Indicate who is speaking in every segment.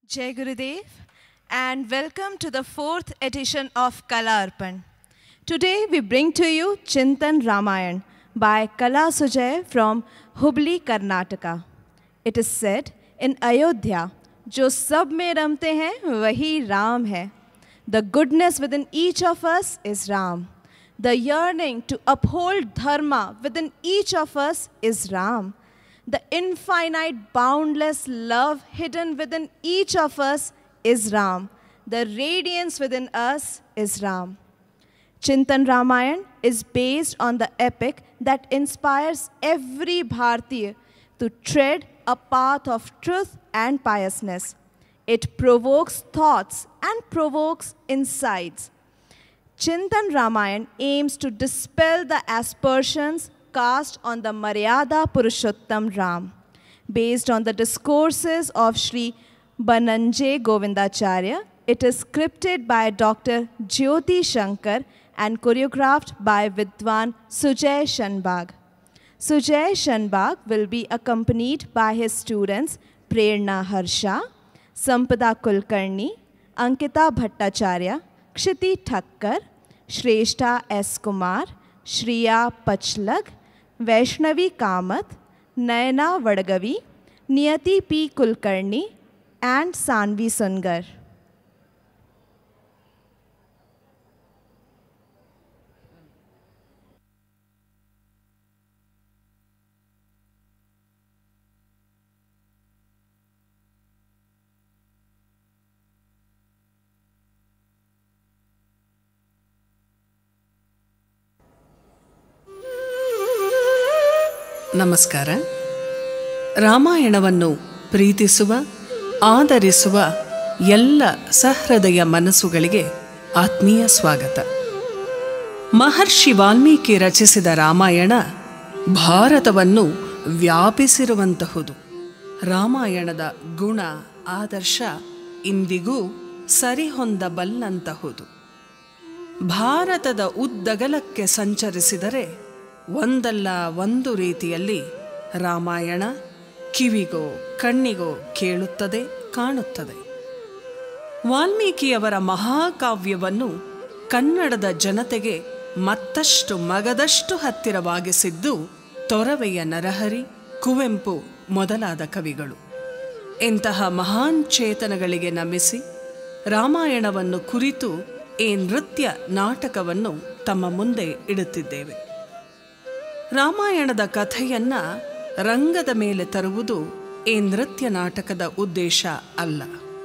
Speaker 1: Jai Gurudev and welcome to the fourth edition of Kala Arpan. Today we bring to you Chintan Ramayan by Kala Sujay from Hubli, Karnataka. It is said in Ayodhya, जो सब में रमते हैं वही राम है The goodness within each of us is Ram. The yearning to uphold dharma within each of us is Ram. The infinite, boundless love hidden within each of us is Ram. The radiance within us is Ram. Chintan Ramayan is based on the epic that inspires every Bharatiya to tread a path of truth and piousness. It provokes thoughts and provokes insights. Chintan Ramayan aims to dispel the aspersions cast on the Maryada Purushottam Ram. Based on the discourses of Sri Bananje Govindacharya, it is scripted by Dr. Jyoti Shankar and choreographed by Vidwan Sujay Shanbag. Sujay Shanbag will be accompanied by his students Prerna Harsha, Sampada Kulkarni, Ankita Bhattacharya, Kshiti Thakkar, Shrestha S. Kumar, Shriya Pachlag, Vaishnavi Kamath, Nayana Vadagavi, Niyati P. Kulkarni, and Sanvi Sungar.
Speaker 2: ನಮಸ್ಕಾರ ರಾಮಾಯಣವನ್ನು ಪ್ರೀತಿಸುವ ಆದರಿಸುವ ಎಲ್ಲ ಸಹೃದಯ ಮನಸ್ಸುಗಳಿಗೆ ಆತ್ಮೀಯ ಸ್ವಾಗತ ಮಹರ್ಷಿ ವಾಲ್ಮೀಕಿ ರಚಿಸಿದ ರಾಮಾಯಣ ಭಾರತವನ್ನು ವ್ಯಾಪಿಸಿರುವಂತಹುದು ರಾಮಾಯಣದ ಗುಣ ಆದರ್ಶ ಇಂದಿಗೂ ಸರಿಹೊಂದಬಲ್ಲಂತಹುದು ಭಾರತದ ಉದ್ದಗಲಕ್ಕೆ ಸಂಚರಿಸಿದರೆ ಒಂದಲ್ಲ ಒಂದು ರೀತಿಯಲ್ಲಿ ರಾಮಾಯಣ ಕಿವಿಗೋ ಕಣ್ಣಿಗೋ ಕೇಳುತ್ತದೆ ಕಾಣುತ್ತದೆ ವಾಲ್ಮೀಕಿಯವರ ಮಹಾಕಾವ್ಯವನ್ನು ಕನ್ನಡದ ಜನತೆಗೆ ಮತ್ತಷ್ಟು ಮಗದಷ್ಟು ಹತ್ತಿರವಾಗಿಸಿದ್ದು ತೊರವೆಯ ನರಹರಿ ಕುವೆಂಪು ಮೊದಲಾದ ಕವಿಗಳು ಇಂತಹ ಮಹಾನ್ ಚೇತನಗಳಿಗೆ ನಮಿಸಿ ರಾಮಾಯಣವನ್ನು ಕುರಿತು ಈ ನೃತ್ಯ ನಾಟಕವನ್ನು ತಮ್ಮ ಮುಂದೆ ಇಡುತ್ತಿದ್ದೇವೆ ರಾಮಾಯಣದ ಕಥೆಯನ್ನ ರಂಗದ ಮೇಲೆ ತರುವುದು ಈ ನೃತ್ಯ ನಾಟಕದ ಉದ್ದೇಶ ಅಲ್ಲ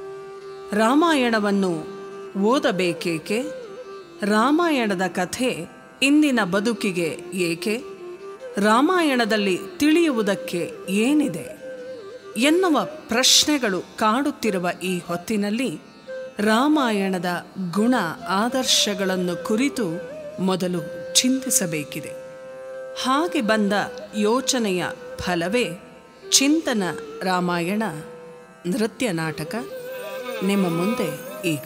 Speaker 2: ರಾಮಾಯಣವನ್ನು ಓದಬೇಕೇಕೆ ರಾಮಾಯಣದ ಕಥೆ ಇಂದಿನ ಬದುಕಿಗೆ ಏಕೆ ರಾಮಾಯಣದಲ್ಲಿ ತಿಳಿಯುವುದಕ್ಕೆ ಏನಿದೆ ಎನ್ನುವ ಪ್ರಶ್ನೆಗಳು ಕಾಡುತ್ತಿರುವ ಈ ಹೊತ್ತಿನಲ್ಲಿ ರಾಮಾಯಣದ ಗುಣ ಆದರ್ಶಗಳನ್ನು ಕುರಿತು ಮೊದಲು ಚಿಂತಿಸಬೇಕಿದೆ ಹಾಗೆ ಬಂದ ಯೋಚನೆಯ ಫಲವೇ ಚಿಂತನ ರಾಮಾಯಣ ನೃತ್ಯ ನಾಟಕ ನಿಮ್ಮ ಮುಂದೆ ಈಗ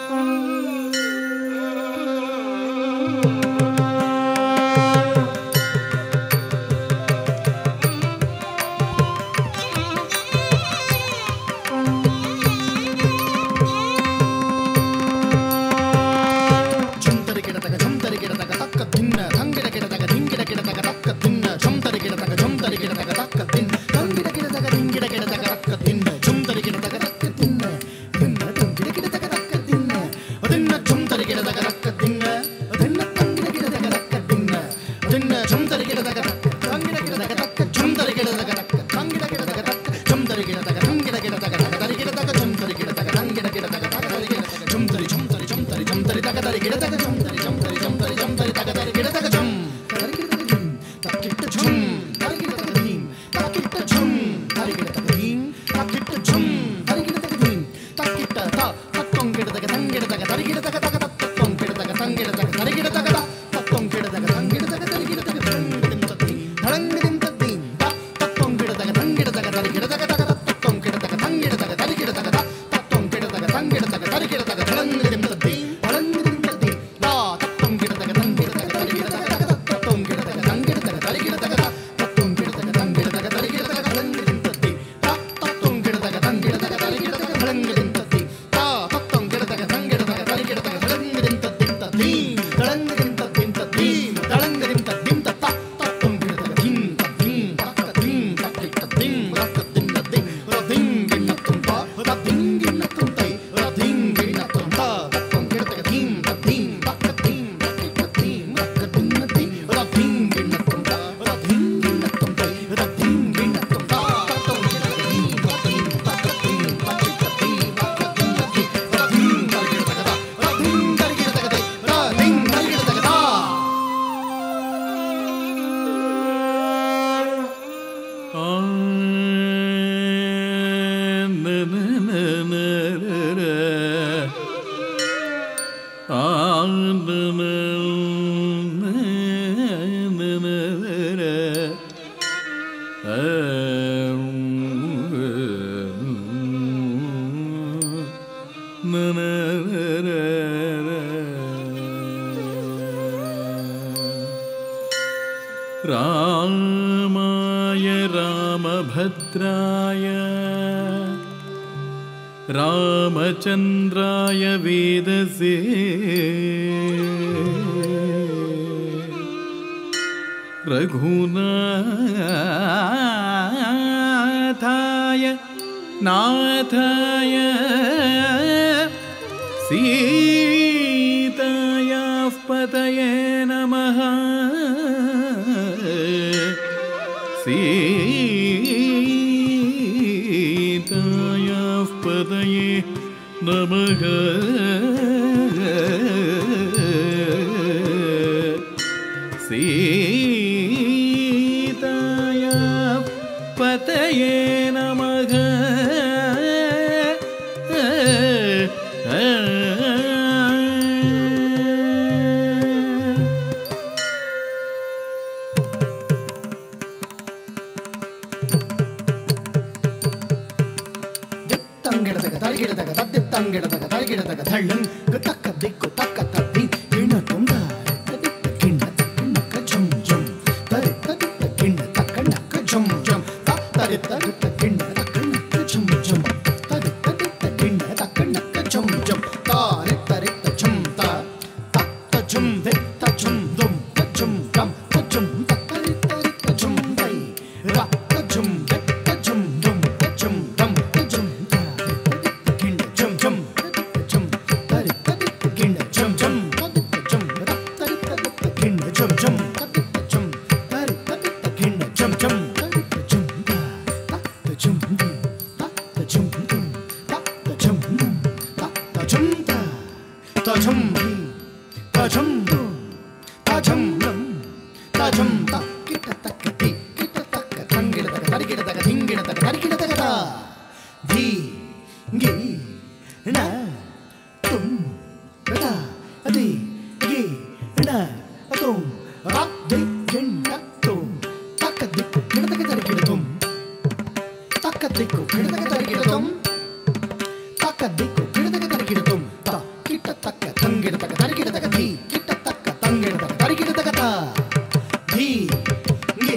Speaker 3: ಝುಂತರಿ ಗಿಡತಗ ಝುಂತರಿ ಗಿಡತಗ ತಕ್ಕ ತಿನ್ನ ತಂಗಿಡ ಗಿಡತಗ ದಿಂಗಿಡ ಗಿಡತಗ ತಕ್ಕ ತಿನ್ನ ಝುಂತರಿ ಗಿಡತಗ ಝುಂತರಿ ಗಿಡತಗ ತಕ್ಕ ತಿನ್ನ ತಂಗಿಡ ಗಿಡತಗ ದಿಂಗಿಡ ಗಿಡತಗ ತಕ್ಕ ತಿನ್ನ ಝುಂತರಿ ಗಿಡತಗ ತಕ್ಕ ತಿನ್ನ ತಿನ್ನ ತಂಗಿಡ ಗಿಡತಗ ತಕ್ಕ ತಿನ್ನ ಅದನ್ನ ಝುಂತರಿ ಗಿಡತಗ ತಕ್ಕ ತಿನ್ನ ಅದನ್ನ ತಂಗಿಡ ಗಿಡತಗ ತಕ್ಕ ತಿನ್ನ ಅದನ್ನ ಝುಂತರಿ ಗಿಡತಗ ತಕ್ಕ ತಂಗಿಡ ಗಿಡತಗ ತಕ್ಕ ಝುಂತರಿ ಗಿಡತಗ ತಕ್ಕ ತಂಗಿಡ ಗಿಡತಗ ತಕ್ಕ ಝುಂತರಿ ಗಿಡತಗ ತಂಗಿಡ ಗಿಡತಗ ತಕ್ಕ ತರಿ ಗಿಡತಗ ಝುಂತರಿ ಗಿಡತಗ ತಂಗಿಡ ಗಿಡತಗ ತಕ್ಕ ತರಿ ಗಿಡತಗ ಝುಂತರಿ ಝುಂತರಿ ಝುಂತರಿ ಝುಂತರಿ ತಗ ತರಿ ಗಿಡತಗ ಝುಂತರಿ ಝುಂತರಿ ಝುಂತರಿ ಝುಂತರಿ ತಗ ತರಿ ಗಿಡತಗ ಝುಂ ತರಿ ಗಿಡತಗ ಝುಂ ತಕ್ಕಿಟ್ಟ ಝುಂ ತರಿ ಗಿಡತಗ ಧೀಂ ತಕ್ಕಿಟ್ಟ
Speaker 4: रामाय रामभद्राय रामचन्द्राय वेदसे रघुनाथाय नाथाय सीतायाः पतये नमः सीतायाः पतये नमः सीतायाः पतये नमः
Speaker 3: ದಿತ್ತಂಗಿಡದಗ ತಳಗಿಡದಗ ತದ್ದಿತ್ತಂಗಿಡದಗ ತಳಗಿಡದಗ ತಳ್ಳಂ ತಕ್ಕ ದಿಕ್ಕು ತಕ್ಕ ತದ್ದಿ ಕಿಣ್ಣ ತುಂಬ ತದಿತ್ತ ಕಿಣ್ಣ ತಕ್ಕ ಝುಂ ಝುಂ ತರಿತ್ತ ದಿತ್ತ ಕಿಣ್ಣ ತಕ್ಕ ನಕ್ಕ ಝುಂ ಝುಂ ತರಿತ್ತ ದಿತ್ತ ಕಿಣ್ಣ ತಕ್ಕ ನಕ್ಕ ಝುಂ ಝುಂ ತರಿತ್ತ ದಿತ್ತ ಕಿಣ್ಣ ತಕ್ಕ ನಕ್ಕ ಝುಂ ಝುಂ ತಾರಿತ್ತ ರಿತ್ತ ಝುಂ ತ ತತ್ತ ಝುಂ ದಿತ್ತ ಝುಂ ದುಂ ತ ಝುಂ ಗಂ ತ ಝುಂ ತತ್ತ ರಿತ್ತ ರಿತ್ತ ಝುಂ ದೈ ರತ್ತ ಝುಂ ದಿತ್ತ ಝುಂ ದುಂ ತ ಝುಂ ಗಂ ತ ಝುಂ ತ ಕಿಣ್ಣ ಝುಂ ಝುಂ ಝುಂ ತರಿತ್ತ ದಿತ್ತ ಕಿಣ್ಣ ಝುಂ ಝುಂ ತದಿತ್ತ ಝುಂ ರತ್ತ ರಿತ್ತ ದಿತ್ತ ಕಿಣ್ಣ ಝುಂ ಝುಂ ತದಿತ್ತ ಝುಂ ತರಿತ್ತ ದಿತ್ತ ಕಿಣ್ಣ ಝುಂ ಝುಂ ತದಿತ್ತ ಝುಂ ತ ತತ್ತ ಝುಂ ದಿ ತತ್ತ ಝುಂ ದುಂ ತತ್ತ ಝುಂ ದುಂ ತತ್ತ ಝುಂ ತ ತ ಝುಂ ದಿ ತ ಝುಂ ದುಂ ತ ಝುಂ ದುಂ ತ ಝುಂ ತ ಕಿಟ್ಟ ತಕ್ಕ ತಿ ಕಿಟ್ಟ ತಕ್ಕ ತಂಗಿಡದಗ ತರಿಗಿಡದಗ ಧಿಂಗಿಡದಗ ತರಿಗಿಡದಗ ತ ಧಿ ಗಿ ಣ ತುಂ ರ ಅದಿ ಗಿ ಣ ತುಂ ರ ದಿ ಗಿಣ್ಣ ತುಂ ತಕ್ಕ ದಿಕ್ಕು ಗಿಡದಗ ತರಿಗಿಡ ತುಂ ತಕ್ಕ ದಿಕ್ಕು ಗಿಡದಗ ತರಿಗಿಡ ತುಂ ತಕ್ಕ ದಿಕ್ಕು ಗಿಡದಗ ತರಿಗಿಡ ತುಂ ತ ಕಿಟ್ಟ ತಕ್ಕ ತಂಗಿಡದಗ ತರಿಗಿಡದಗ ಧಿ ಕಿಟ್ಟ ತಕ್ಕ ತಂಗಿಡದಗ ತರಿಗಿಡದಗ ತ ಧಿ ಗಿ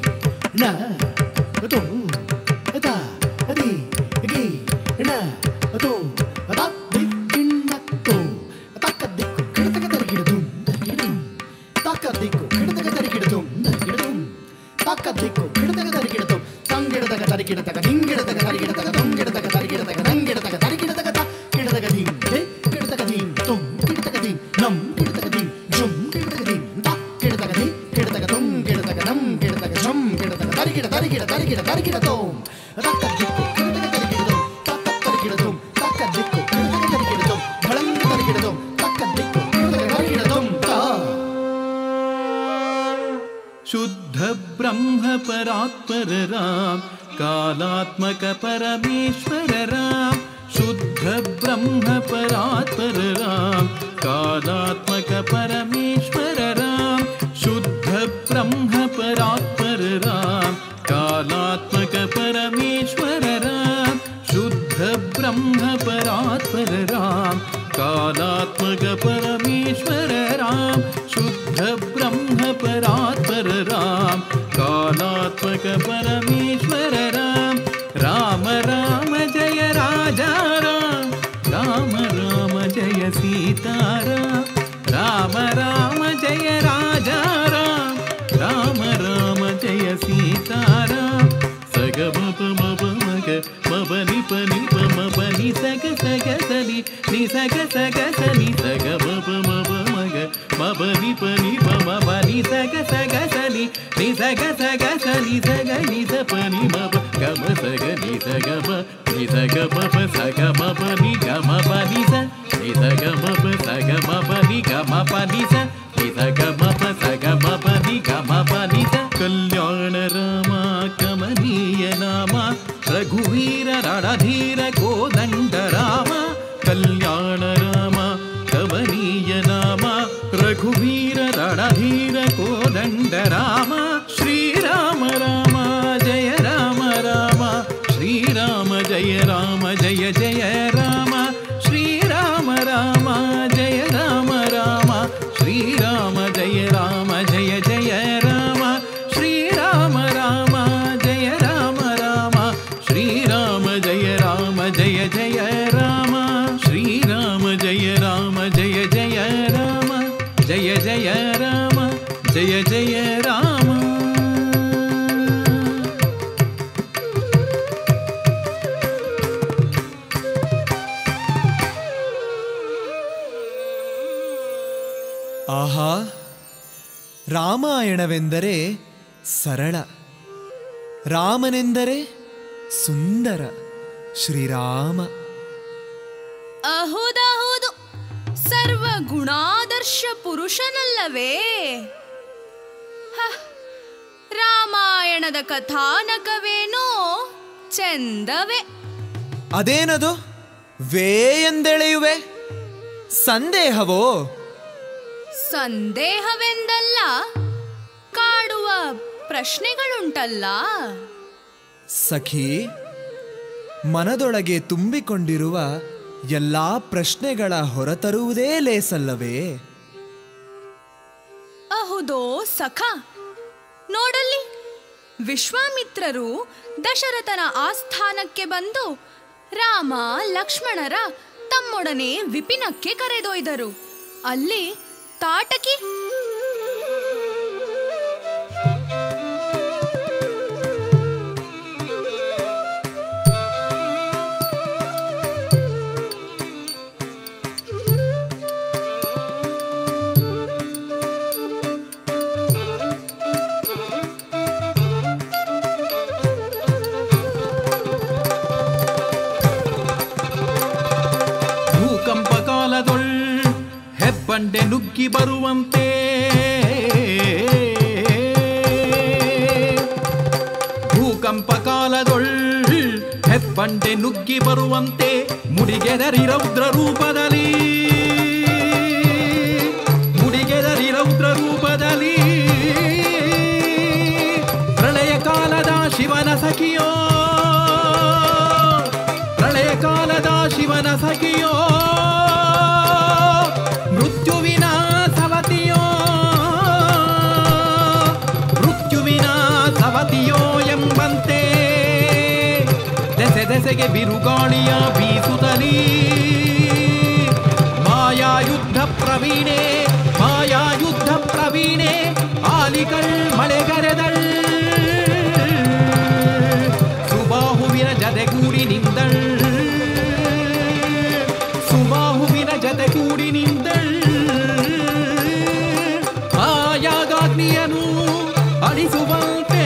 Speaker 3: ಣ ತುಂ ತ ಅದಿ ಗಿ ಣ ತುಂ ರ ದಿ ಗಿಣ್ಣ ತುಂ ತಕ್ಕ ದಿಕ್ಕು ಗಿಡದಗ ತರಿಗಿಡ ತುಂ ತರಿಗಿಡ ತುಂ ತಕ್ಕ ದಿಕ್ಕು ಗಿಡದಗ ತರಿಗಿಡ ತುಂ ತರಿಗಿಡ ತುಂ ತಕ್ಕ ದಿಕ್ಕು ಗಿಡದಗ ತರಿಗಿಡ ತುಂ ತಂಗಿಡದಗ ತರಿಗಿಡದಗ ದಿಂಗಿಡದಗ ತರಿಗಿಡದಗ ತುಂಗಿಡದಗ ತರಿಗಿಡದಗ ದಂಗಿಡದಗ ತರಿಗಿಡದಗ ತ ಗಿಡದಗ ಧಿಂ ದೆ ಗಿಡದಗ ಧಿಂ ತುಂ ಗಿಡದಗ ಧಿಂ ನಂ ಗಿಡದಗ ಧಿಂ ಜುಂ ಗಿಡದಗ ಧಿಂ ತ ಗಿಡದಗ ಧಿಂ ಗಿಡದಗ ತುಂ ಗಿಡದಗ ನಂ ಗಿಡದಗ ಜುಂ ಗಿಡದಗ ತರಿಗಿಡ ತರಿಗಿಡ ತರಿಗಿಡ ತರಿಗಿಡ ತುಂ ತಕ್ಕ ದಿಕ್ಕು ಗಿಡದಗ ತರಿಗಿಡ ತುಂ ತಕ್ಕ ತರಿಗಿಡ ತುಂ ತಕ್ಕ ದಿಕ್ಕು ಗಿಡದಗ ತರಿಗಿಡ ತುಂ ಬಳಂಗ ತರಿಗಿಡ ತುಂ ತಕ್ಕ ದಿಕ್ಕು ಗಿಡದಗ ತರಿಗಿಡ ತುಂ ತ
Speaker 4: शुद्ध ब्रह्म परात्पर राम कालात्मक परमेश्वर राम शुद्ध ब्रह्म परात्पर राम कालात्मक परमेश्वर राम शुद्ध ब्रह्म परात्पर राम कालात्मक परमेश्वर राम शुद्ध ब्रह्म परात्पर राम कालात्मक परमेश्वर राम शुद्ध ब्रह्म परात्पर राम कालात्मक परमेश्वर राम राम राम जय राजा राम राम राम जय सीताराम राम राम जय राजा राम राम राम जय सीताराम सग मप मप मग मप निप निप मप नि सग सग सनि नि सग सग सनि सग मप मप मग मप निप निप मप नि सग सग सनि नि सग सग सनि सग नि स प नि मप गम सग नि सग म नि सग मप सग मप नि ग म प नि स नि सग मप सग मप नि ग म प नि स नि सग मप सग मप नि ग म प नि स ಕಲ್ಯಾಣ ರಾಮ ಕಮನೀಯ ನಾಮ ರಘುವೀರ ರಣಧೀರ ಕೋದಂಡ ರಾಮ ಕಲ್ಯಾಣ ರಾಮ ಕಮನೀಯ ನಾಮ ರಘುವೀರ ರಣಧೀರ ಕೋದಂಡ ರಾಮ ಶ್ರೀರಾಮ ರಾಮ ಜಯ
Speaker 5: ರಾಮಾಯಣವೆಂದರೆ ಸರಳ ರಾಮನೆಂದರೆ ಸುಂದರ ಶ್ರೀರಾಮ
Speaker 6: ಅಹುದಹುದು ಸರ್ವ ಗುಣಾದರ್ಶ ಪುರುಷನಲ್ಲವೇ ಹ, ರಾಮಾಯಣದ ಕಥಾನಕವೇನೋ ಚಂದವೇ
Speaker 5: ಅದೇನದು ವೇ ಎಂದೆಳೆಯುವೆ ಸಂದೇಹವೋ
Speaker 6: ಸಂದೇಹವೆಂದಲ್ಲ ಕಾಡುವ ಪ್ರಶ್ನೆಗಳುಂಟಲ್ಲ
Speaker 5: ಸಖಿ ಮನದೊಳಗೆ ತುಂಬಿಕೊಂಡಿರುವ ಎಲ್ಲಾ ಪ್ರಶ್ನೆಗಳ ಹೊರತರುವುದೇ ಲೇಸಲ್ಲವೇ
Speaker 6: ಅಹುದೋ ಸಖ ನೋಡಲ್ಲಿ ವಿಶ್ವಾಮಿತ್ರರು ದಶರಥನ ಆಸ್ಥಾನಕ್ಕೆ ಬಂದು ರಾಮ ಲಕ್ಷ್ಮಣರ ತಮ್ಮೊಡನೆ ವಿಪಿನಕ್ಕೆ ಕರೆದೊಯ್ದರು ಅಲ್ಲಿ ತಾಟಕಿ
Speaker 4: ಭೂಕಂಪ ಕಾಲದೊಳ್ ಹೆಬ್ಬಂಡೆ ನುಗ್ಗಿ ಬರುವಂತೆ ಭೂಕಂಪ ಕಾಲದೊಳ್ ಹೆಬ್ಬಂಡೆ ನುಗ್ಗಿ ಬರುವಂತೆ ಮುಡಿಗೆದರಿ ರೌದ್ರ ರೂಪದಲ್ಲಿ ಮುಡಿಗೆದರಿ ರೌದ್ರ ರೂಪದಲ್ಲಿ ಪ್ರಳಯ ಕಾಲದ ಶಿವನ ಸಖಿಯೋ ಪ್ರಳಯ ಕಾಲದ ಶಿವನ ಸಖಿಯೋ ಮೃತ್ಯುವಿನ ಸವತಿಯೋ ಮೃತ್ಯುವಿನ ಸವತಿಯೋ ಎಂಬಂತೆ ದೆಸೆ ದೆಸೆಗೆ ಬಿರುಗಾಳಿಯ ಬೀಸುತ್ತಲೀ ಮಾಯಾ ಯುದ್ಧ ಪ್ರವೀಣೆ ಮಾಯಾ ಯುದ್ಧ ಪ್ರವೀಣೆ ಆಲಿಕಳ್ ಮಳೆಗರೆದಳ್ ಸುಬಾಹುವಿನ ಜತೆಗೂಡಿ ನಿಂದಳ್ ಸುಬಾಹುವಿನ ಜತೆಗೂಡಿ ನಿಂದಳ್ ಆಯಾಗಾಗ್ನಿಯನು ಅಳಿಸುವಂತೆ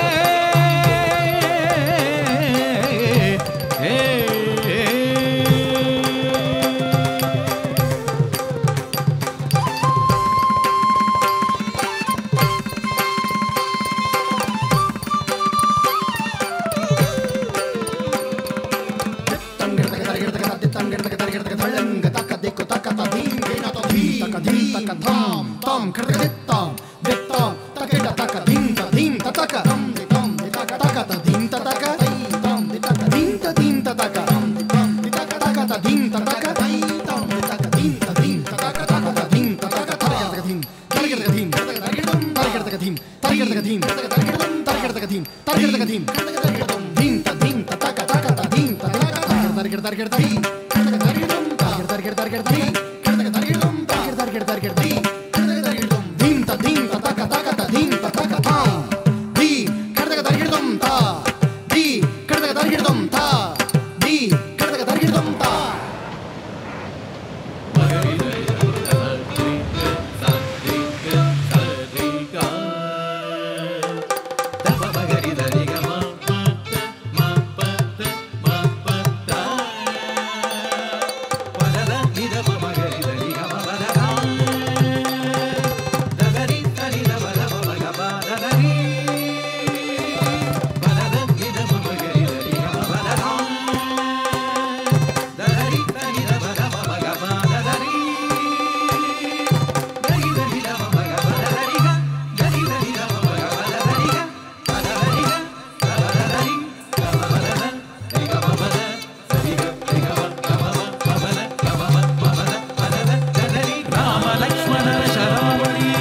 Speaker 4: ರಾಮ ಲಕ್ಷ್ಮಣರ ಶರಾವಳಿ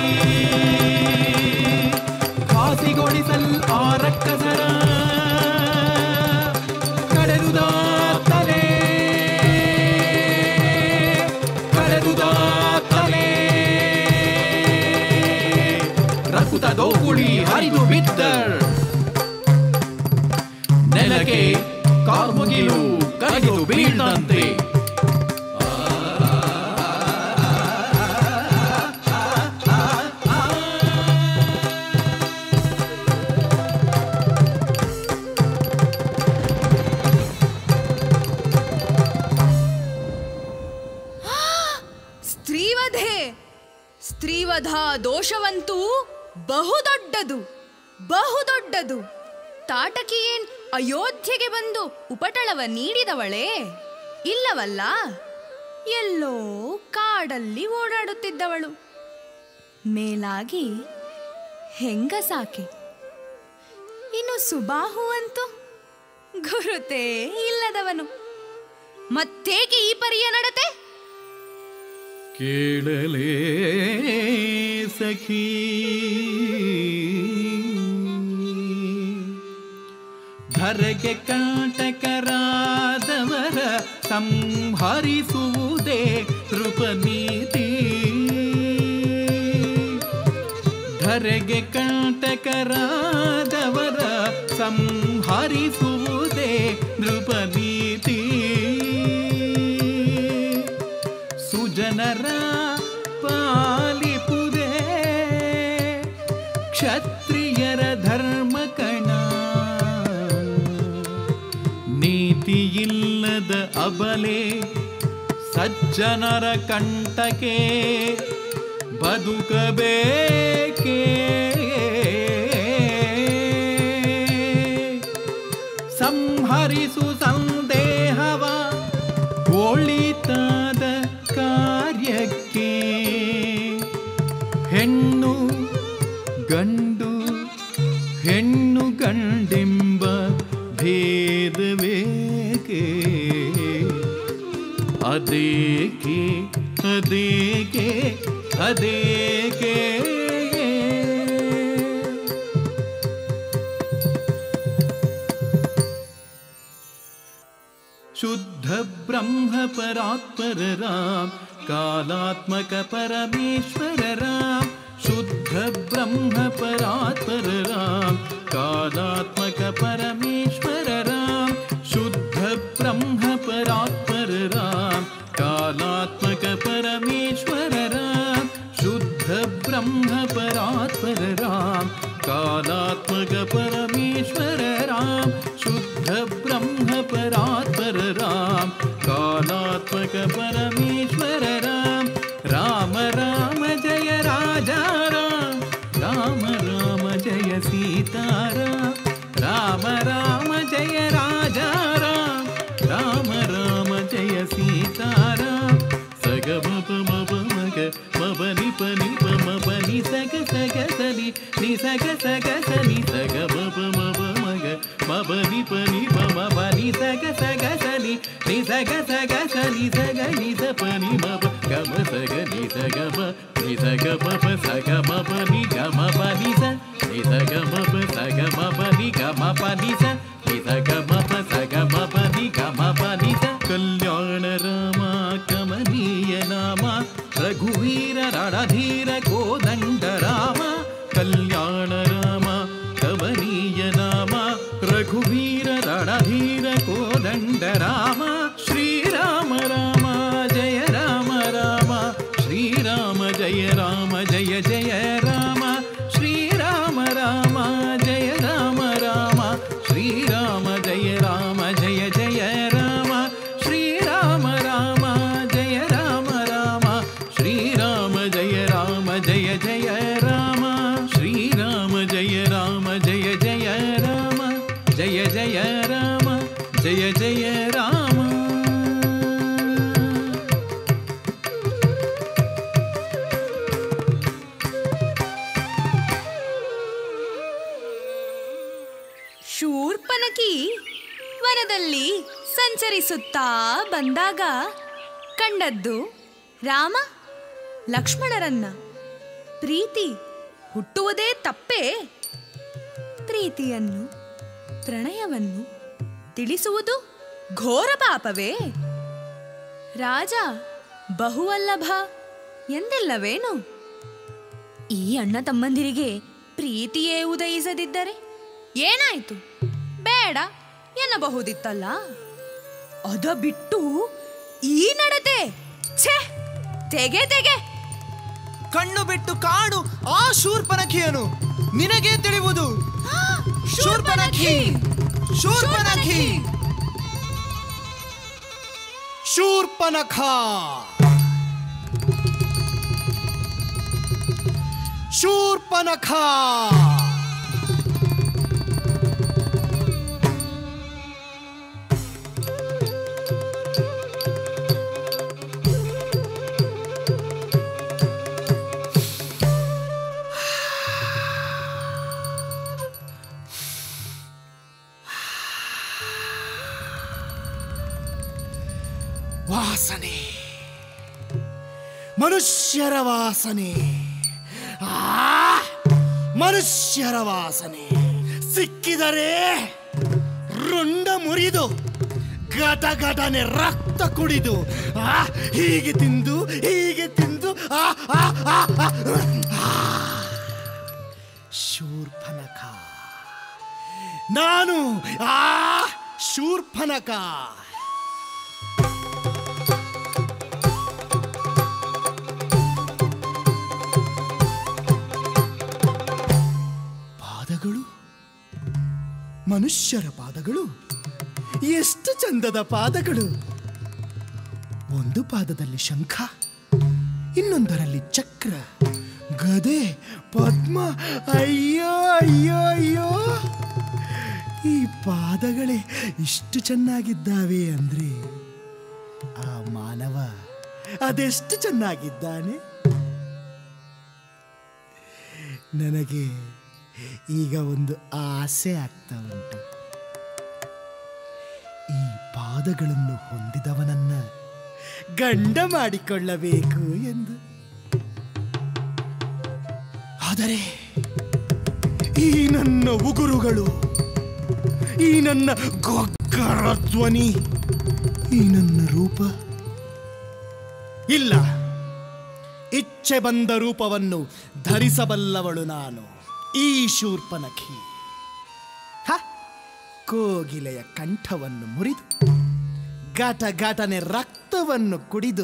Speaker 4: ಖಾಸಿಗೊಳಿಸಲ್ ಆ ರಕ್ಕಸರ ಕಡೆದುದಾತ್ತಲೇ ಕಡೆದುದಾತ್ತಲೇ ರಕುತ ದೋಗುಳಿ ಹರಿದು ಬಿದ್ದರ್ ನೆಲಕ್ಕೆ ಕಾರ್ಮುಗಿಲು ಕರೆದು ಬೀಳ್ದಂತೆ
Speaker 6: ರಾಧಾ ದೋಷವಂತೂ ಬಹುದೊಡ್ಡದು ಬಹುದೊಡ್ಡದು ತಾಟಕಿ ಏನ್ ಅಯೋಧ್ಯೆಗೆ ಬಂದು ಉಪಟಳವ ನೀಡಿದವಳೇ ಇಲ್ಲವಲ್ಲ ಎಲ್ಲೋ ಕಾಡಲ್ಲಿ ಓಡಾಡುತ್ತಿದ್ದವಳು ಮೇಲಾಗಿ ಹೆಂಗಸಾಕೆ ಇನ್ನು ಸುಬಾಹು ಅಂತೂ ಗುರುತೇ ಇಲ್ಲದವನು ಮತ್ತೇಕೆ ಈ ಪರಿಯ ನಡತೆ
Speaker 4: ಕೇಳಲೇ ಸಖಿ ಧರೆಗೆ ಕಂಟಕರಾದವರ ಸಂಹರಿಸುವುದೇ ನೃಪನೀತಿ ಧರೆಗೆ ಕಂಟಕರಾದವರ ಸಂಹರಿಸುವುದೇ ನೃಪನೀತಿ ಸುಜನರ ಪಾಲಿಪುದೇ ಕ್ಷತ್ರಿಯರ ಧರ್ಮ ಕಣ ನೀತಿಯಿಲ್ಲದ ಅಬಲೆ ಸಜ್ಜನರ ಕಂಟಕೆ ಬದುಕಬೇಕೇ ಸಂಹರಿಸು ಸಂದೇಹವ ಒಳಿತಾದ ಕಾರ್ಯಕ್ಕೆ ಹೆಣ್ಣು ಗಂಡು ಹೆಣ್ಣು ಗಂಡೆಂಬ ಭೇದವೇಕೆ ಅದೇಕೆ ಅದೇಕೆ ಅದೇಕೆ ಶುದ್ಧ ಬ್ರಹ್ಮ ಪರಾತ್ಪರ ರಾಮ್ ಕಾಲಾತ್ಮಕ ಪರಮೇಶ್ವರ ರಾಮ್ ಶುದ್ಧ ಬ್ರಹ್ಮ ಪರಾತ್ಪರ ರಾಮ್ ಕಾಲಾತ್ಮಕ ಪರಮೇಶ್ವರ ರಾಮ್ ಶುದ್ಧ ಬ್ರಹ್ಮ ಪರಾತ್ಪರ ರಾಮ್ ಕಾಲಾತ್ಮಕ ಪರಮೇಶ್ವರ ರಾಮ್ ಶುದ್ಧ ಬ್ರಹ್ಮ ಪರಾತ್ಪರ ರಾಮ್ ಕಾಲಾತ್ಮಕ ಪರಮೇಶ್ವರ ರಾಮ್ ಶುದ್ಧ ಬ್ರಹ್ಮ ಪರಾತ್ಪರ ರಾಮ್ ಕಾಲಾತ್ಮಕ ಪರಮೇಶ್ವರ ರಾಮ್ ರಾಮ ರಾಮ ಜಯ ರಾಜ ರಾಮ್ ರಾಮ ರಾಮ ಜಯ ಸೀತಾರಾಮ್ ರಾಮ ರಾಮ ಜಯ ರಾಜ ರಾಮ್ ರಾಮ ರಾಮ ಜಯ ಸೀತಾರಾಮ್ ಸಗ ಮಪ ಮಪ ಮಗ ಮಪ ನಿಪ ನಿಪ ಮಪ ನಿ ಸಗ ಸಗ ಸನಿ ನಿ ಸಗ ಸಗ ಸನಿ ಸಗ ಮಪ ಮಪ ಮಗ ಮಪ ನಿಪ ನಿಪ ಮಪ ನಿ ಸಗ ಸಗ ಸನಿ ನಿ ಸಗ ಸಗ ಸನಿ ಸಗ ನಿ ಸ ಪ ನಿ ಮಪ ಗಮ ಸಗ ನಿ ಸಗ ಮ ನಿ ಸಗ ಮಪ ಸಗ ಮಪ ನಿ ಗಮ ಪ ನಿ ಸ ನಿ ಸಗ ಮಪ ಸಗ ಮಪ ನಿ ಗಮ ಪ ನಿ ಸ ನಿ ಸಗ ಮಪ ಸಗ ಮಪ ನಿ ಗಮ ಪ ನಿ ಸ ಕಲ್ಯಾಣ ರಾಮ ಕಮನೀಯ ನಾಮ ರಘುವೀರ ರಣಧೀರ ಕೋದಂಡ ರಾಮ ಕಲ್ಯಾಣ ರಾಮ ಕಮನೀಯ ನಾಮ ರಘುವೀರ ರಣಧೀರ ಕೋದಂಡ ರಾಮ ಶ್ರೀರಾಮ ರಾಮ ಜಯ ರಾಮ ರಾಮ ಶ್ರೀರಾಮ ಜಯ ರಾಮ ಜಯ ಜಯ ರಾಮ ಶ್ರೀರಾಮ ರಾಮ ಜಯ ರಾಮ ರಾಮ ಶ್ರೀರಾಮ ಜಯ ರಾಮ ಜಯ ಜಯ ರಾಮ ಶ್ರೀರಾಮ ರಾಮ ಜಯ ರಾಮ ರಾಮ ಶ್ರೀರಾಮ ಜಯ ರಾಮ ಜಯ ಜಯ ರಾಮ ಶ್ರೀರಾಮ ಜಯ ರಾಮ ಜಯ ಜಯ ರಾಮ ಜಯ ಜಯ ರಾಮ ಜಯ ಜಯ ರಾಮ
Speaker 6: ಶೂರ್ಪನಕಿ ವನದಲ್ಲಿ ಸಂಚರಿಸುತ್ತಾ ಬಂದಾಗ ಕಂಡದ್ದು ರಾಮ ಲಕ್ಷ್ಮಣರನ್ನ ಪ್ರೀತಿ ಹುಟ್ಟುವುದೇ ತಪ್ಪೇ ಪ್ರೀತಿಯನ್ನು ಪ್ರಣಯವನ್ನು ತಿಳಿಸುವುದು ಘೋರ ಪಾಪವೇ ರಾಜ ಬಹುವಲ್ಲಭ ಎಂದಿಲ್ಲವೇನು ಈ ಅಣ್ಣ ತಮ್ಮಂದಿರಿಗೆ ಪ್ರೀತಿಯೇ ಉದಯಿಸದಿದ್ದರೆ ಏನಾಯ್ತು ಬೇಡ ಎನ್ನಬಹುದಿತ್ತಲ್ಲ ಅದ ಬಿಟ್ಟು ಈ ನಡತೆ ಛೇ ತೆಗೆ ತೆಗೆ
Speaker 5: ಕಣ್ಣು ಬಿಟ್ಟು ಕಾಡು ಆ ಶೂರ್ಪನಖಿಯನು ನಿನಗೆ ತಿಳಿಯುವುದು ಶೂರ್ಪನಖಿ ಶೂರ್ಪನಖಿ
Speaker 3: ಶೂರ್ಪನಖ ಶೂರ್ಪನಖ ವಾಸನೆ ಮನುಷ್ಯರ ವಾಸನೆ ಆ ಮನುಷ್ಯರ ವಾಸನೆ ಸಿಕ್ಕಿದರೆ ರುಂಡ ಮುರಿದು ಗಟ ಗಟನೆ ರಕ್ತ ಕುಡಿದು ಆ ಹೀಗೆ ತಿಂದು ಹೀಗೆ ತಿಂದು ಆ ಆ ಆ ಆ, ಆ. ಶೂರ್ಪನಖ ನಾನು ಆ ಶೂರ್ಪನಖ ಪಾದಗಳು ಮನುಷ್ಯರ ಪಾದಗಳು ಎಷ್ಟು ಚಂದದ ಪಾದಗಳು ಒಂದು ಪಾದದಲ್ಲಿ ಶಂಖ ಇನ್ನೊಂದರಲ್ಲಿ ಚಕ್ರ ಗದೆ ಪದ್ಮ ಅಯ್ಯೋ ಅಯ್ಯೋ ಅಯ್ಯೋ ಈ ಪಾದಗಳೇ ಇಷ್ಟು ಚೆನ್ನಾಗಿದ್ದಾವೆ ಅಂದ್ರೆ ಆ ಮಾನವ ಅದೆಷ್ಟು ಚೆನ್ನಾಗಿದ್ದಾನೆ ನನಗೆ ಈಗ ಒಂದು ಆಸೆ ಆಗ್ತಾ ಉಂಟು ಈ ಪಾದಗಳನ್ನು ಹೊಂದಿದವನನ್ನ ಗಂಡ ಮಾಡಿಕೊಳ್ಳಬೇಕು ಎಂದು ಆದರೆ ಈ ನನ್ನ ಉಗುರುಗಳು ಈ ನನ್ನ ಗೊಗ್ಗರ ಧ್ವನಿ ಈ ನನ್ನ ರೂಪ ಇಲ್ಲ ಇಚ್ಛೆ ಬಂದ ರೂಪವನ್ನು ಧರಿಸಬಲ್ಲವಳು ನಾನು ಈ ಶೂರ್ಪನಖಿ ಹ ಕೋಗಿಲೆಯ ಕಂಠವನ್ನು ಮುರಿದು ಘಟ ಘಟನೆ ರಕ್ತವನ್ನು ಕುಡಿದು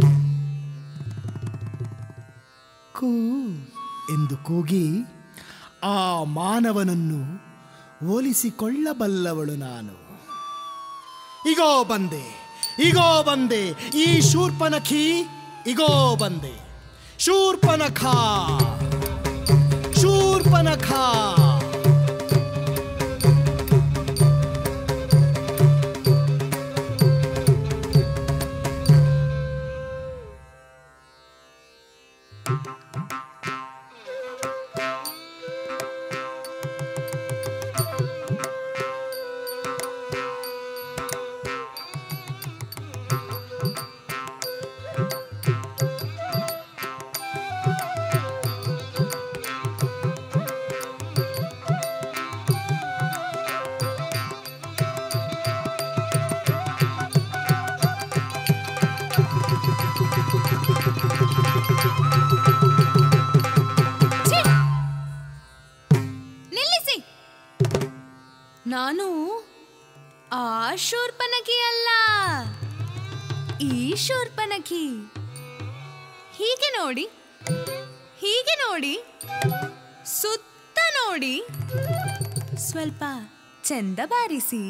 Speaker 3: ಕೂ ಎಂದು ಕೂಗಿ ಆ ಮಾನವನನ್ನು ಹೋಲಿಸಿಕೊಳ್ಳಬಲ್ಲವಳು ನಾನು ಇಗೋ ಬಂದೆ ಇಗೋ ಬಂದೆ ಈ ಶೂರ್ಪನಖಿ ಇಗೋ ಬಂದೆ ಶೂರ್ಪನಖ ಶೂರ್ಪನಖ
Speaker 6: ಛೀ! ನಿಲ್ಲಿಸಿ ನಾನು ಆ ಶೂರ್ಪನಖಿ ಅಲ್ಲ ಈ ಶೂರ್ಪನಖಿ ಹೀಗೆ ನೋಡಿ ಹೀಗೆ ನೋಡಿ ಸುತ್ತ ನೋಡಿ ಸ್ವಲ್ಪ ಚಂದ ಬಾರಿಸಿ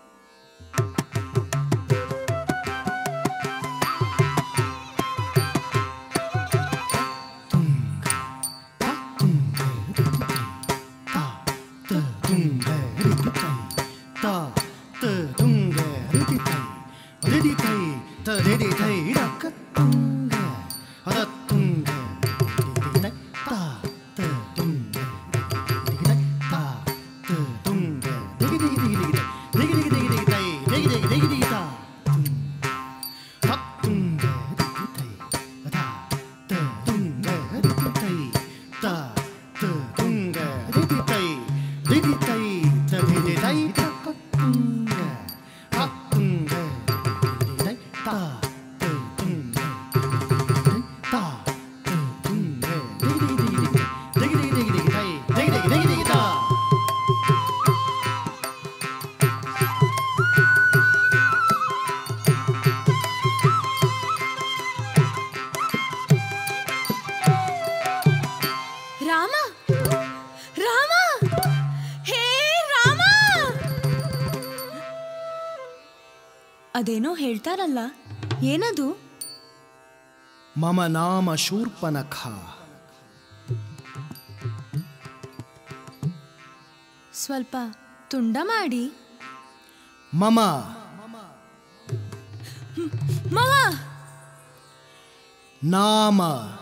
Speaker 3: ತುಂಗ ರಿದಿತೈ ತ ತ ತುಂಗ ರಿದಿತೈ ರಿದಿತೈ ತ ರಿದಿತೈ ರಕ ತುಂಗ ಅದ ತುಂಗ ರಿದಿತೈ ತ ತ ತುಂಗ ರಿದಿತೈ ತ ತ ತುಂಗ ದಿಗಿ ದಿಗಿ ದಿಗಿ ದಿಗಿ ದಿಗಿ ದಿಗಿ ದಿಗಿ ದಿಗಿ ತೈ ದಿಗಿ ದಿಗಿ ದಿಗಿ ದಿಗಿ ತ ತ ತುಂಗ ರಿದಿತೈ ಅದ ತ ತುಂಗ ರಿದಿತೈ ತ ತ ತುಂಗ ರಿದಿತೈ ರಿದಿತೈ ತ ರಿದಿತೈ ತ ಕ ತುಂಗ ತ ತುಂಗ ರಿದಿತೈ ತ ತ ತುಂಗ ರಿದಿತೈ ತ ತ ತುಂಗ ದಿಗಿ ದಿಗಿ ದಿಗಿ ದಿಗಿ ದಿಗಿ ದಿಗಿ ದಿಗಿ ತೈ ದಿಗಿ ದಿಗಿ ದಿಗಿ ದಿಗಿ ತ
Speaker 6: ರಾಮ ರಾಮ ಹೇ ರಾಮ ಅದೇನೋ ಹೇಳ್ತಾರಲ್ಲ ಏನದು
Speaker 3: ಮಮ ನಾಮ ಶೂರ್ಪನಖ
Speaker 6: ಸ್ವಲ್ಪ ತುಂಡ ಮಾಡಿ
Speaker 3: ಮಮ
Speaker 6: ಮವ
Speaker 3: ನಾಮ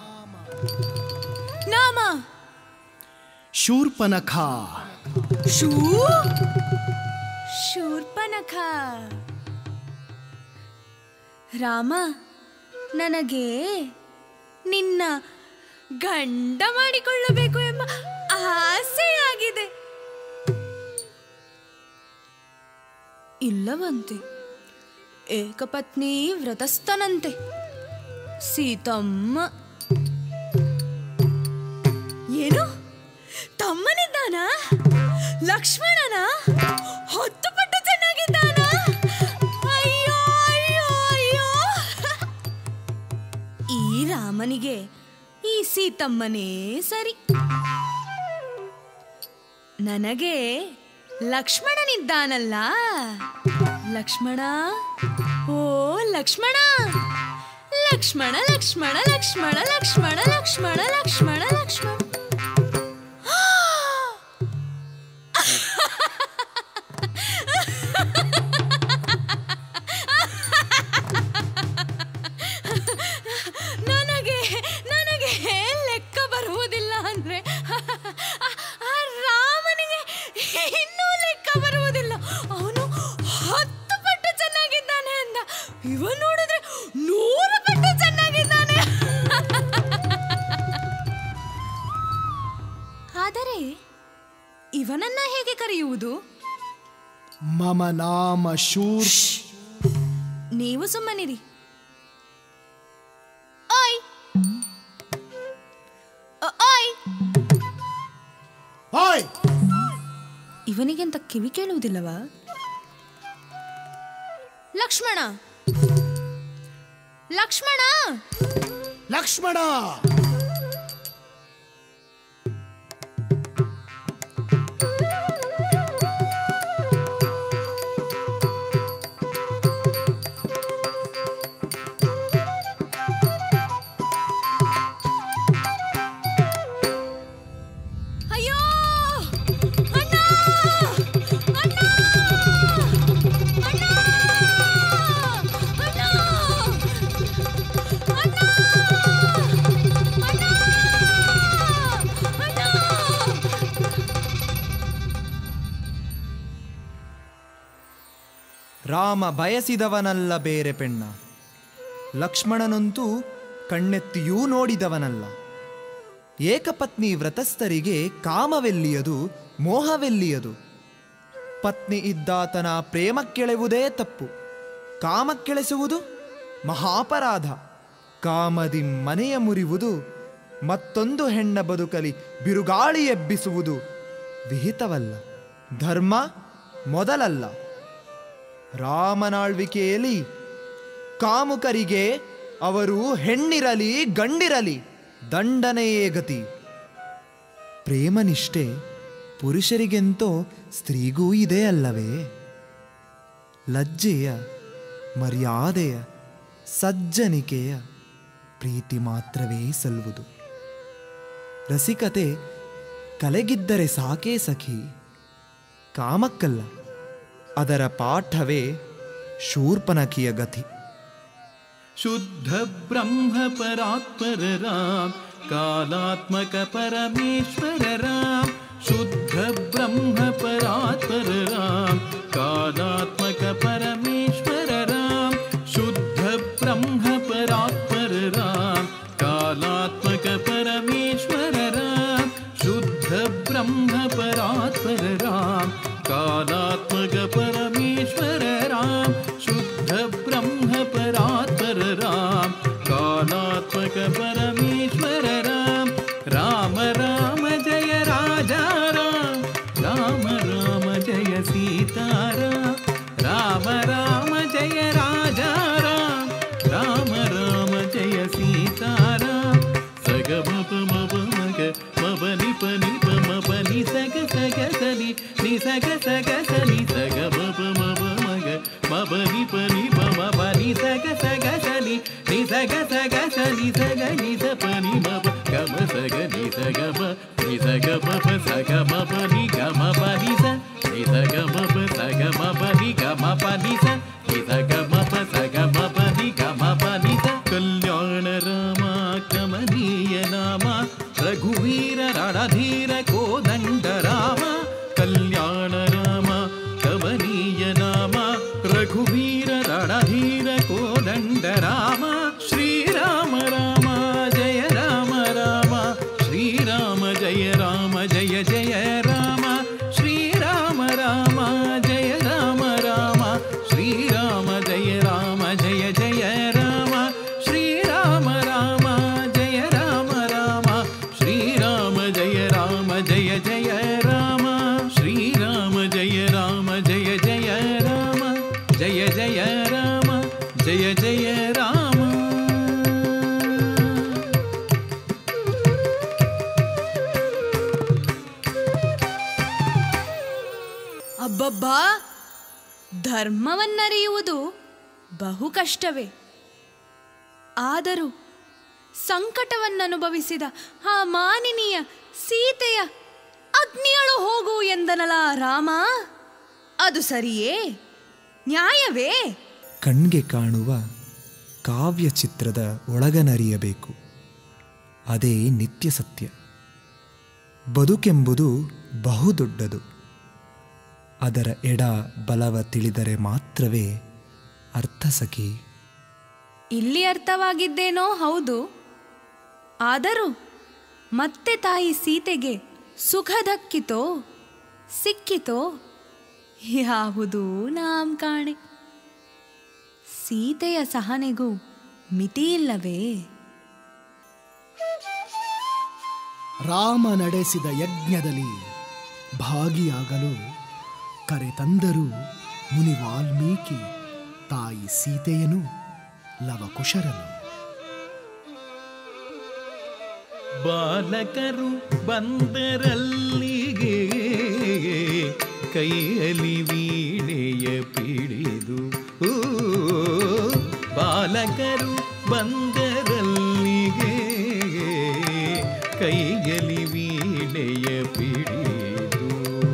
Speaker 6: ನಾಮ
Speaker 3: ಶೂರ್ಪನಖ
Speaker 6: ಶೂ ಶೂರ್ಪನಖ ರಾಮ ನನಗೆ ನಿನ್ನ ಗಂಡ ಮಾಡಿಕೊಳ್ಳಬೇಕು ಎಂಬ ಆಸೆಯಾಗಿದೆ ಇಲ್ಲವಂತೆ ಏಕಪತ್ನಿ ವ್ರತಸ್ಥನಂತೆ ಸೀತಮ್ಮ ಏನು ತಮ್ಮನಿದ್ದಾನ ಲಕ್ಷ್ಮಣನ ಹೊತ್ತು ಪಟ್ಟು ಚೆನ್ನಾಗಿದ್ದಾನ ಅಯ್ಯೋ ಅಯ್ಯೋ ಅಯ್ಯೋ ಈ ರಾಮನಿಗೆ ಈ ಸೀತಮ್ಮನೇ ಸರಿ ನನಗೆ ಲಕ್ಷ್ಮಣನಿದ್ದಾನಲ್ಲ ಲಕ್ಷ್ಮಣ ಓ ಲಕ್ಷ್ಮಣ ಲಕ್ಷ್ಮಣ ಲಕ್ಷ್ಮಣ ಲಕ್ಷ್ಮಣ ಲಕ್ಷ್ಮಣ ಲಕ್ಷ್ಮಣ ಲಕ್ಷ್ಮಣ ಲಕ್ಷ್ಮಣ ನನಗೆ ನನಗೆ ಲೆಕ್ಕ ಬರುವುದಿಲ್ಲ ಅಂದ್ರೆ ಆ- ಆ ರಾಮನಿಗೆ ಇನ್ನೂ ಲೆಕ್ಕ ಬರುವುದಿಲ್ಲ ಅವನು ಹತ್ತು ಪಟ್ಟು ಚೆನ್ನಾಗಿದ್ದಾನೆ ಅಂದ ಇವ ನೋಡಿದ್ರೆ ನೂರು ಪಟ್ಟು ಚೆನ್ನಾಗಿದ್ದಾನೆ ಆದರೆ ಇವನನ್ನ ಹೇಗೆ ಕರೆಯುವುದು
Speaker 3: ಮಮ ನಾಮ ಶೂರ್
Speaker 6: ನೀವು ಸುಮ್ಮನಿರಿ ಓಯ್ ಅ- ಓಯ್
Speaker 3: ಓಯ್
Speaker 6: ಇವನಿಗೆಂತ ಕಿವಿ ಕೇಳುವುದಿಲ್ಲವಾ ಲಕ್ಷ್ಮಣ ಲಕ್ಷ್ಮಣ
Speaker 3: ಲಕ್ಷ್ಮಣ
Speaker 6: ಅಯ್ಯೋ ಅಣ್ಣ ಅಣ್ಣ ಅಣ್ಣ ಅಣ್ಣ ಅಣ್ಣ ಅಣ್ಣ
Speaker 5: ರಾಮ ಬಯಸಿದವನಲ್ಲ ಬೇರೆ ಪೆಣ್ಣ ಲಕ್ಷ್ಮಣನಂತೂ ಕಣ್ಣೆತ್ತಿಯೂ ನೋಡಿದವನಲ್ಲ ಏಕಪತ್ನಿ ವ್ರತಸ್ಥರಿಗೆ ಕಾಮವೆಲ್ಲಿಯದು ಮೋಹವೆಲ್ಲಿಯದು ಪತ್ನಿ ಇದ್ದಾತನ ಪ್ರೇಮಕ್ಕೆಳೆವುದೇ ತಪ್ಪು ಕಾಮಕ್ಕೆಳೆಸುವುದು ಮಹಾಪರಾಧ ಕಾಮದಿ ಮನೆಯ ಮುರಿವುದು ಮತ್ತೊಂದು ಹೆಣ್ಣ ಬದುಕಲಿ ಬಿರುಗಾಳಿ ಎಬ್ಬಿಸುವುದು ವಿಹಿತವಲ್ಲ ಧರ್ಮ ಮೊದಲಲ್ಲ ರಾಮನಾಳ್ವಿಕೆಯಲ್ಲಿ ಕಾಮುಕರಿಗೆ ಅವರು ಹೆಣ್ಣಿರಲಿ ಗಂಡಿರಲಿ ದಂಡನೆಯೇ ಗತಿ ಪ್ರೇಮನಿಷ್ಠೆ ಪುರುಷರಿಗೆಂತೋ ಸ್ತ್ರೀಗೂ ಇದೆ ಅಲ್ಲವೇ ಲಜ್ಜೆಯ ಮರ್ಯಾದೆಯ ಸಜ್ಜನಿಕೆಯ ಪ್ರೀತಿ ಮಾತ್ರವೇ ಸಲ್ಲುವುದು ರಸಿಕತೆ ಕಲೆಗಿದ್ದರೆ ಸಾಕೇ ಸಖಿ ಕಾಮಕ್ಕಲ್ಲ ಅದರ ಪಾಠವೇ ಶೂರ್ಪನಖಿಯ ಗತಿ
Speaker 4: शुद्ध ब्रह्म परात्पर राम कालात्मक परमेश्वर राम शुद्ध ब्रह्म परात्पर राम कालात्मक परमेश्वर राम शुद्ध ब्रह्म परात्पर राम कालात्मक परमेश्वर राम शुद्ध ब्रह्म परात्पर राम कालात्मक परमेश्वर राम शुद्ध ब्रह्म परात्पर राम कालात्मक परमेश्वर राम राम राम जय राजा राम राम राम जय सीताराम राम राम जय राजा राम राम राम जय सीताराम सग मप मप मग मप निप निप मप नि सग सग सनि नि सग सग सनि सग मप मप मग मप निप निप मप नि सग सग सनि नि सग सग सनि सग नि स प नि मप ग म सग नि सग म नि सग मप सग मप नि ग म प नि स ಮ ಪ ನಿ ಸ ನಿ ಸ ಗ ಮ ಪ ಸ ಗ ಮ ಪ ನಿ ಗ ಮ ಪ ನಿ ಸ ಕಲ್ಯಾಣ ರಾಮ ಕಮನೀಯ ನಾಮ ರಘುವೀರ ರಣಧೀರ ಕೋದಂಡ ರಾಮ ಕಲ್ಯಾಣ ರಾಮ ಕಮನೀಯ ನಾಮ ರಘುವೀರ ರಣಧೀರ ಕೋದಂಡ ರಾಮ ಶ್ರೀರಾಮ ರಾಮ ಜಯ ರಾಮ ರಾಮ ಶ್ರೀರಾಮ ಜಯ ರಾಮ ಜಯ ಜಯ ರಾಮ ಶ್ರೀರಾಮ ರಾಮ ಜಯ ರಾಮ ರಾಮ ಶ್ರೀರಾಮ ಜಯ ರಾಮ ಜಯ ಜಯ ರಾಮ ಶ್ರೀರಾಮ ರಾಮ ಜಯ ರಾಮ ರಾಮ ಶ್ರೀರಾಮ ಜಯ ರಾಮ ಜಯ ಜಯ ರಾಮ ಶ್ರೀರಾಮ ಜಯ ರಾಮ ಜಯ ಜಯ ರಾಮ ಜಯ ಜಯ ರಾಮ ಜಯ ಜಯ ರಾಮ
Speaker 6: ಅಬ್ಬಬ್ಬಾ ಧರ್ಮವನ್ನರಿಯುವುದು ಬಹು ಕಷ್ಟವೇ ಆದರೂ ಸಂಕಟವನ್ನನುಭವಿಸಿದ ಆ ಮಾನಿನಿಯ ಸೀತೆಯ ಅಗ್ನಿಯಳು ಹೋಗು ಎಂದನಲ ರಾಮ ಅದು ಸರಿಯೇ ನ್ಯಾಯವೇ
Speaker 5: ಕಣ್ಗೆ ಕಾಣುವ ಕಾವ್ಯ ಚಿತ್ರದ ಒಳಗನರಿಯಬೇಕು ಅದೇ ನಿತ್ಯ ಸತ್ಯ ಬದುಕೆಂಬುದು ಬಹುದೊಡ್ಡದು ಅದರ ಎಡ ಬಲವ ತಿಳಿದರೆ ಮಾತ್ರವೇ ಅರ್ಥ ಸಖಿ
Speaker 6: ಇಲ್ಲಿ ಅರ್ಥವಾಗಿದ್ದೇನೋ ಹೌದು ಆದರೂ ಮತ್ತೆ ತಾಯಿ ಸೀತೆಗೆ ಸುಖ ದಕ್ಕಿತೋ ಸಿಕ್ಕಿತೋ ಯಾವುದೂ ನಾಂ ಕಾಣೆ ಸೀತೆಯ ಸಹನೆಗೂ ಮಿತಿಯಿಲ್ಲವೇ
Speaker 3: ರಾಮ ನಡೆಸಿದ ಯಜ್ಞದಲ್ಲಿ ಭಾಗಿಯಾಗಲು ಕರೆತಂದರು ಮುನಿ ವಾಲ್ಮೀಕಿ ತಾಯಿ ಸೀತೆಯನು ಲವಕುಶರನು
Speaker 4: ಬಾಲಕರು ಬಂದರಲ್ಲಿಗೆ ಕೈಯಲ್ಲಿ ವೀಣೆಯ ಪಿಡಿದು ಊ, ಬಾಲಕರು ಬಂದರಲ್ಲಿಗೆ ಕೈಯಲ್ಲಿ ವೀಣೆಯ ಪಿಡಿದು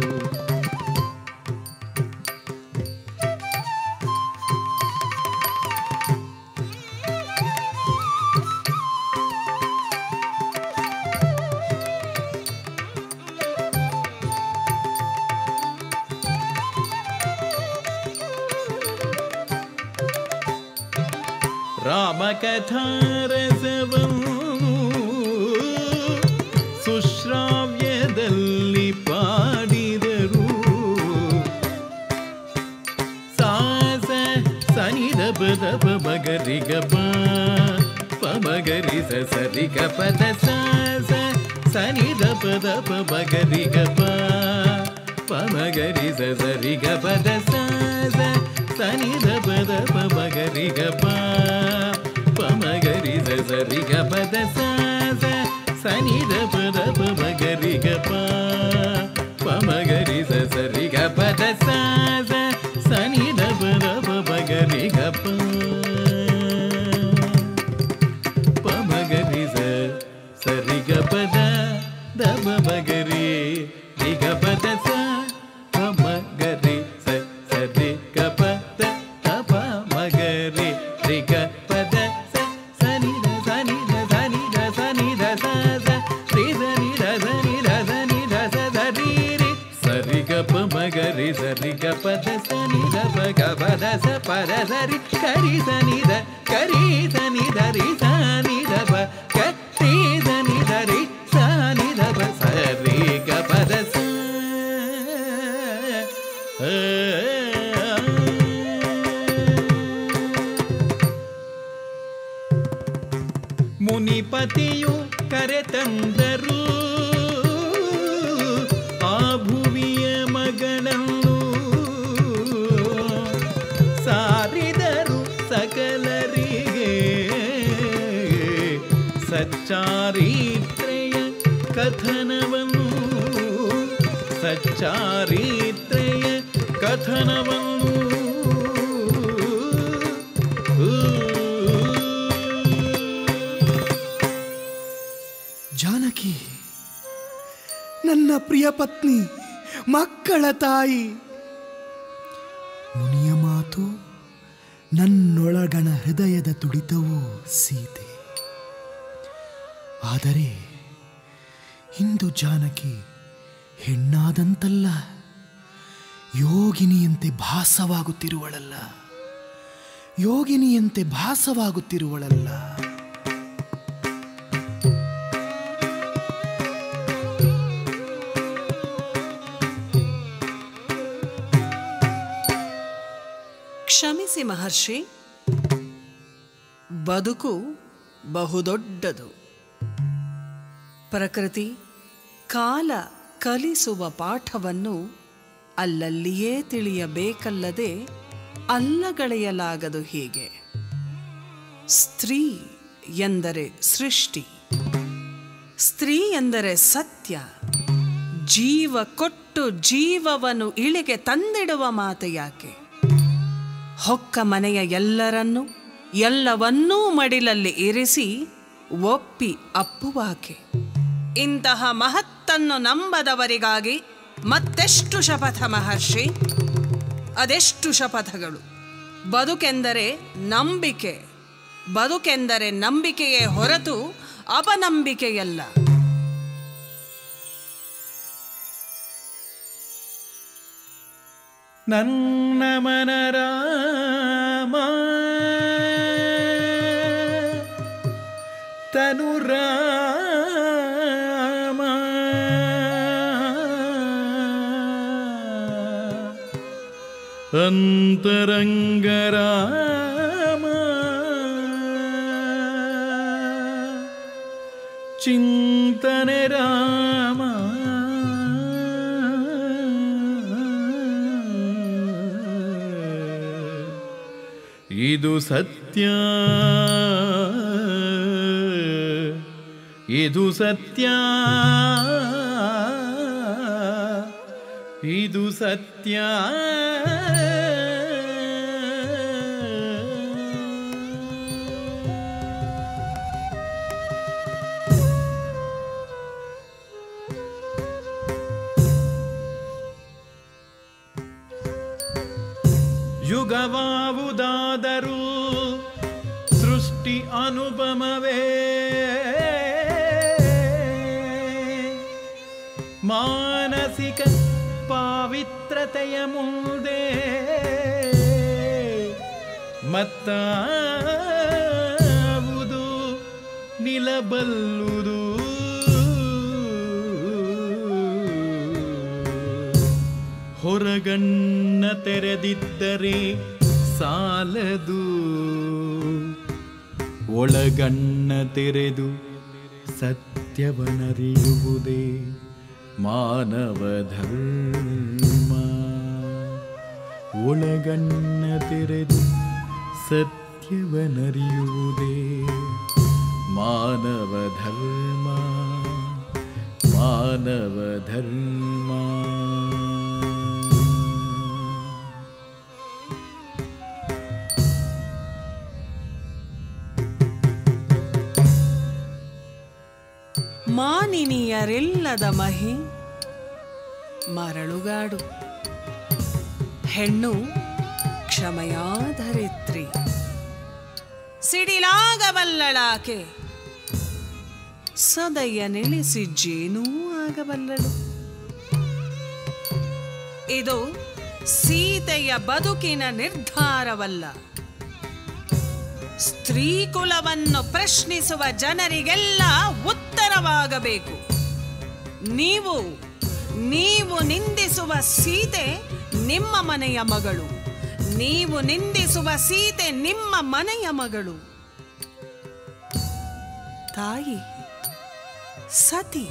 Speaker 4: ರಾಮಕಥಾರಸವನ್ನು ಸುಶ್ರಾವ್ಯದಲ್ಲಿ ಪಾಡಿದರು ಸಾಸ ಸನಿದ ಪದ ಪಮಗರಿಗ ಪಮಗರಿ ಸರಿಗ ಪದ ಸಾಸ ಸನಿದ ಪದ ಪಮಗರಿಗ ಪಮಗರಿ ಸರಿಗ ಪದ ಸಾಸ ಸನಿದ ಪದ ಪಮಗರಿಗ ಪಮಗರಿ ಸರಿಗ ಪದ ಸಾಸ ಸನಿದ ಪದ ಪಮಗರಿಗ ಪಮಗರಿ ಸರಿಗ ಪದ ಸಾಸ ಸನಿದ ಪದ ಪಮಗರಿಗ ಪಮಗರಿ ಸರಿಗ ಪದ ದಮ ಮಗರಿ ನಿಗ ಪದ ಸ ಪಮಗರಿ ಸ ಸರಿ ಗ ಪದ ತಪ ಮಗರಿ ರಿಗ ಪದ ಸ ಸನಿ ದ ಸನಿ ದ ಸನಿ ದ ಸನಿ ದ ಸ ಸ ರಿ ಸನಿ ದ ಸನಿ ದ ಸನಿ ದ ಸ ದ ರಿ ರಿ ಸರಿ ಗ ಪ ಮಗರಿ ಸರಿ ಗ ಪದ ಸನಿ ದ ಪ ಗ ಪದ ಸ ಪದ ಸರಿ ಕರಿ ಸನಿ ದ ಕರಿ ಸನಿ ದ ರಿ ಸನಿ ದ ಪ ಕ ರಿ ಸನಿ ದ ರಿ ಸನಿ ದ ಪ ಸರಿ ಗ ಪದ ಸ ಮುನಿಪತಿಯು ಕರೆತಂದರು ಆ ಭುವಿಯ ಮಗಳನ್ನು ಸಾರಿದರು ಸಕಲರಿಗೆ ಸಚ್ಚಾರಿತ್ರೆಯ ಕಥನವನ್ನು ಸಚ್ಚಾರಿತ್ರೆಯ ಕಥನವನ್ನು
Speaker 3: ಜಾನಕಿ ನನ್ನ ಪ್ರಿಯ ಪತ್ನಿ ಮಕ್ಕಳ ತಾಯಿ ಮುನಿಯ ಮಾತು ನನ್ನೊಳಗಣ ಹೃದಯದ ತುಡಿತವೂ ಸೀತೆ ಆದರೆ ಇಂದು ಜಾನಕಿ ಹೆಣ್ಣಾದಂತಲ್ಲ ಯೋಗಿನಿಯಂತೆ ಭಾಸವಾಗುತ್ತಿರುವಳಲ್ಲ ಯೋಗಿನಿಯಂತೆ ಭಾಸವಾಗುತ್ತಿರುವಳಲ್ಲ
Speaker 2: ಕ್ಷಮಿಸಿ ಮಹರ್ಷಿ ಬದುಕು ಬಹುದೊಡ್ಡದು ಪ್ರಕೃತಿ ಕಾಲ ಕಲಿಸುವ ಪಾಠವನ್ನು ಅಲ್ಲಲ್ಲಿಯೇ ತಿಳಿಯಬೇಕಲ್ಲದೆ ಅಲ್ಲಗಳೆಯಲಾಗದು ಹೀಗೆ ಸ್ತ್ರೀ ಎಂದರೆ ಸೃಷ್ಟಿ ಸ್ತ್ರೀ ಎಂದರೆ ಸತ್ಯ ಜೀವ ಕೊಟ್ಟು ಜೀವವನ್ನು ಇಳಿಗೆ ತಂದಿಡುವ ಮಾತು ಯಾಕೆ ಹೊಕ್ಕ ಮನೆಯ ಎಲ್ಲರನ್ನೂ ಎಲ್ಲವನ್ನೂ ಮಡಿಲಲ್ಲಿ ಇರಿಸಿ ಒಪ್ಪಿ ಅಪ್ಪುವಾಕೆ ಇಂತಹ ಮಹತ್ತನ್ನು ನಂಬದವರಿಗಾಗಿ ಮತ್ತೆಷ್ಟು ಶಪಥ ಮಹರ್ಷಿ ಅದೆಷ್ಟು ಶಪಥಗಳು ಬದುಕೆಂದರೆ ನಂಬಿಕೆ ಬದುಕೆಂದರೆ ನಂಬಿಕೆಯೇ ಹೊರತು ಅಪನಂಬಿಕೆಯಲ್ಲ
Speaker 4: ನನ್ನ ಮನರಾಮ ತನುರಾಮ ಅಂತರಂಗರಾಮ ಚಿಂತನೆ ರಾಮ ಇದು ಸತ್ಯ ಇದು ಸತ್ಯ ಇದು ಸತ್ಯ ಯುಗವಾವುದಾದರೂ ಸೃಷ್ಟಿ ಅನುಪಮವೇ ಮಾನಸಿಕ ಪಾವಿತ್ರತೆಯ ಮುಂದೆ ಮತ್ತಾವುದು ನಿಲಬಲ್ಲುದು ಹೊರಗಣ್ಣ ತೆರೆದಿದ್ದರೆ ಸಾಲದು ಒಳಗಣ್ಣ ತೆರೆದು ಸತ್ಯವನರಿಯುವುದೇ ಮಾನವ ಧರ್ಮ ಒಳಗಣ್ಣ ತೆರೆದು ಸತ್ಯವನರಿಯುವುದೇ ಮಾನವ ಧರ್ಮ ಮಾನವ ಧರ್ಮ
Speaker 2: ಮಾನಿನಿಯರಿಲ್ಲದ ಮಹಿ ಮರಳುಗಾಡು ಹೆಣ್ಣು ಕ್ಷಮಯಾಧರಿತ್ರಿ ಸಿಡಿಲಾಗಬಲ್ಲಳಾಕೆ ಸದಯ ನೆಲೆಸಿ ಜೇನೂ ಆಗಬಲ್ಲಳು ಇದು ಸೀತೆಯ ಬದುಕಿನ ನಿರ್ಧಾರವಲ್ಲ ಸ್ತ್ರೀ ಕುಲವನ್ನು ಪ್ರಶ್ನಿಸುವ ಜನರಿಗೆಲ್ಲ ಉತ್ತರವಾಗಬೇಕು ನೀವು ನೀವು ನಿಂದಿಸುವ ಸೀತೆ ನಿಮ್ಮ ಮನೆಯ ಮಗಳು ನೀವು ನಿಂದಿಸುವ ಸೀತೆ ನಿಮ್ಮ ಮನೆಯ ಮಗಳು ತಾಯಿ ಸತಿ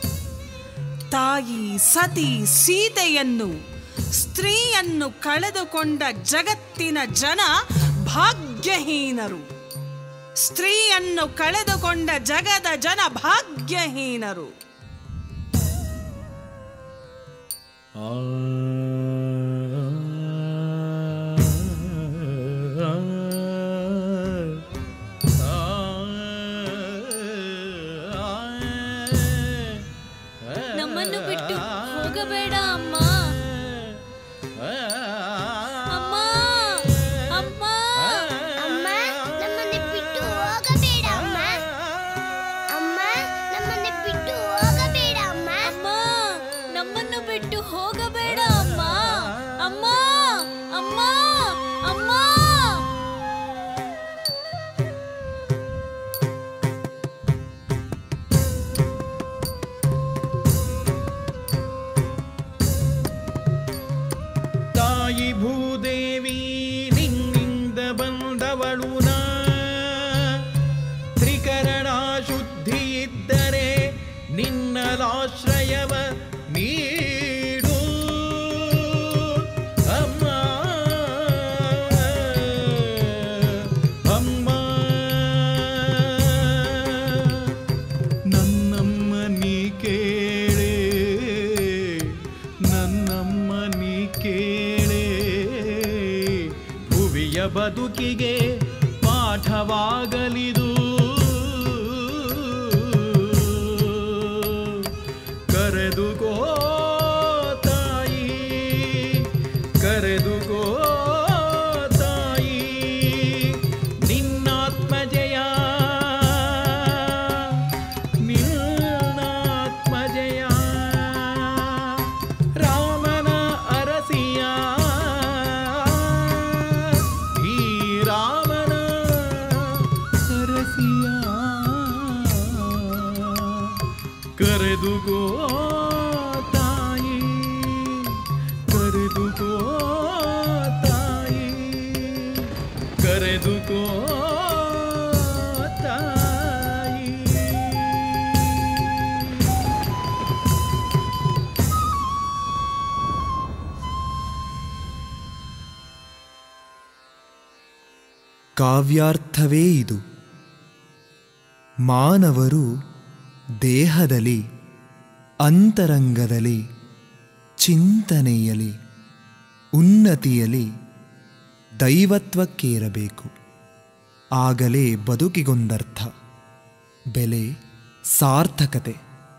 Speaker 2: ತಾಯಿ ಸತಿ ಸೀತೆಯನ್ನು ಸ್ತ್ರೀಯನ್ನು ಕಳೆದುಕೊಂಡ ಜಗತ್ತಿನ ಜನ ಭಾಗ್ಯಹೀನರು ಸ್ತ್ರೀಯನ್ನು ಕಳೆದುಕೊಂಡ ಜಗದ ಜನ ಭಾಗ್ಯಹೀನರು
Speaker 4: ಆ
Speaker 7: ನಮ್ಮನ್ನು ಬಿಟ್ಟು ಹೋಗಬೇಡ ಅಮ್ಮ ಅಮ್ಮ
Speaker 4: ಮಾಡುವಳು ನಾ ತ್ರಿಕರಣ ಶುದ್ಧಿ ಇದ್ದರೆ ನಿನ್ನಲಾಶ್ರಯವ ನೀಡು ಅಮ್ಮ ಅಮ್ಮ ನನ್ನಮ್ಮ ನೀ ಕೇಳೆ ನನ್ನಮ್ಮ ನೀ ಕೇಳೆ ಭುವಿಯ ಬದುಕಿಗೆ ಪಾಠವಾಗಲಿದು ಕರೆದುಕೋ ತಾಯಿ ಕರೆದುಕೋ ತಾಯಿ ನಿನ್ನಾತ್ಮಜಯ ನಿನ್ನಾತ್ಮಜಯ ರಾಮನ ಅರಸಿಯ ಈ ರಾಮನ ಅರಸಿಯ ಕರೆದುಕೋ ತಾಯಿ ಕರೆದುಕೋ ತಾಯಿ ಕರೆದುಕೋ ತಾಯಿ
Speaker 5: ಕಾವ್ಯಾರ್ಥವೇ ಇದು ಮಾನವರು ದೇಹದಲ್ಲಿ ಅಂತರಂಗದಲ್ಲಿ ಚಿಂತನೆಯಲ್ಲಿ ಉನ್ನತಿಯಲ್ಲಿ ದೈವತ್ವಕ್ಕೇರಬೇಕು ಆಗಲೇ ಬದುಕಿಗೊಂದರ್ಥ ಬೆಲೆ ಸಾರ್ಥಕತೆ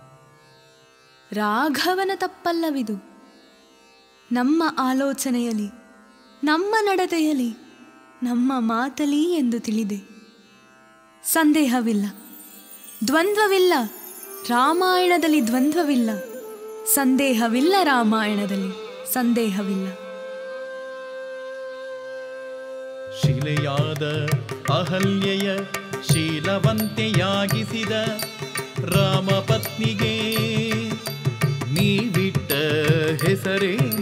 Speaker 6: ರಾಘವನ ತಪ್ಪಲ್ಲವಿದು ನಮ್ಮ ಆಲೋಚನೆಯಲ್ಲಿ ನಮ್ಮ ನಡತೆಯಲ್ಲಿ ನಮ್ಮ ಮಾತಲಿ ಎಂದು ತಿಳಿದೆ ಸಂದೇಹವಿಲ್ಲ ದ್ವಂದ್ವವಿಲ್ಲ ರಾಮಾಯಣದಲ್ಲಿ ದ್ವಂದ್ವವಿಲ್ಲ ಸಂದೇಹವಿಲ್ಲ ರಾಮಾಯಣದಲ್ಲಿ ಸಂದೇಹವಿಲ್ಲ
Speaker 4: ಶಿಲೆಯಾದ ಅಹಲ್ಯೆಯ ಶೀಲವಂತೆಯಾಗಿಸಿದ ರಾಮಪತ್ನಿಗೆ ನೀವಿಟ್ಟ ಹೆಸರೇನು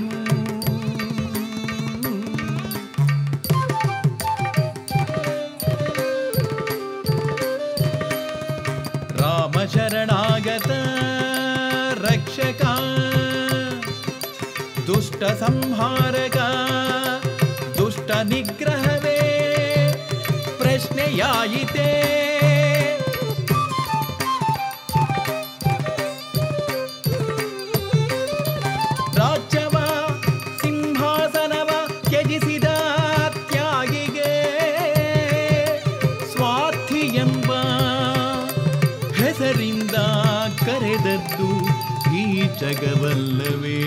Speaker 4: ರಾಮ ಶರಣಾಗತ ರಕ್ಷಕ ದುಷ್ಟ ಸಂಹಾರಕ ದುಷ್ಟ ನಿಗ್ರಹವೇ ಪ್ರಶ್ನೆಯಾಯಿತೆ ರಾಜ್ಯವ ಸಿಂಹಾಸನವ ತ್ಯಜಿಸಿದ ತ್ಯಾಗಿಗೆ ಸ್ವಾರ್ಥಿ ಎಂಬ ಹೆಸರಿಂದ ಕರೆದದ್ದು ಈ ಜಗವಲ್ಲವೇ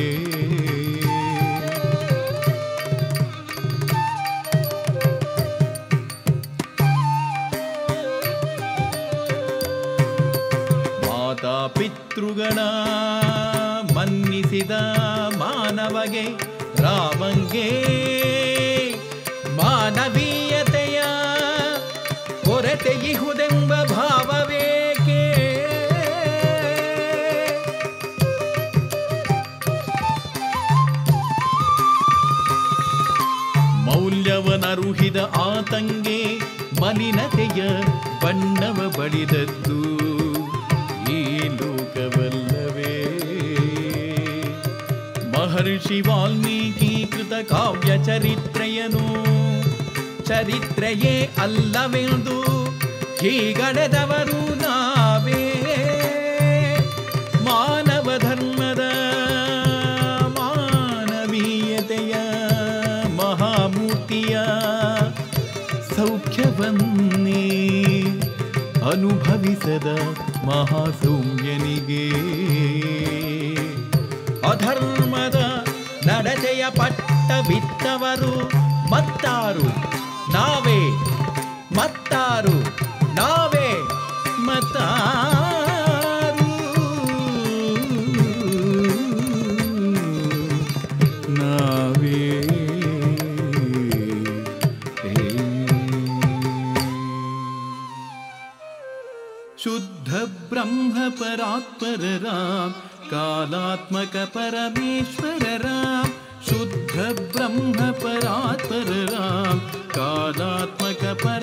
Speaker 4: ಮಾತಾ ಪಿತೃಗಣ ಮನ್ನಿಸಿದ ಮಾನವಗೆ ರಾಮಂಗೆ ಮಾನವೀಯತೆಯ ಕೊರತೆಯಿಹುದೆಂಬ ಭಾವವೇಕೆ ಮೌಲ್ಯವನರುಹಿದ ಆತಂಗೆ ಮಲಿನತೆಯ ಬಣ್ಣವ ಬಳಿದದ್ದು ಈ ಲೋಕವಲ್ಲವೇ ಮಹರ್ಷಿ ವಾಲ್ಮೀಕಿ ಕೃತ ಕಾವ್ಯ ಚರಿತ್ರೆಯನು ಚರಿತ್ರೆಯೇ ಅಲ್ಲವೆಂದು ಹೀಗಡೆದವರು ನಾವೇ ಮಾನವ ಧರ್ಮದ ಮಾನವೀಯತೆಯ ಮಹಾಮೂರ್ತಿಯ ಸೌಖ್ಯವನ್ನೇ ಅನುಭವಿಸದ ಮಹಾಸೌಮ್ಯನಿಗೆ ಅಧರ್ಮದ ನಡತೆಯ ಪಟ್ಟ ಬಿತ್ತವರು ಮತ್ತಾರು ನಾವೇ ಮತ್ತಾರು ನಾವೇ ಮತ್ತಾರು ನಾವೇ ಶುದ್ಧ ಬ್ರಹ್ಮ ಪರಾತ್ಪರ ರಾಮ್ ಕಾಲಾತ್ಮಕ ಪರಮೇಶ್ವರ ರಾಮ್ ಶುದ್ಧ ಬ್ರಹ್ಮ ಪರಾತ್ಪರ ರಾಮ್ ಕಾಲಾತ್ಮಕ ಪರ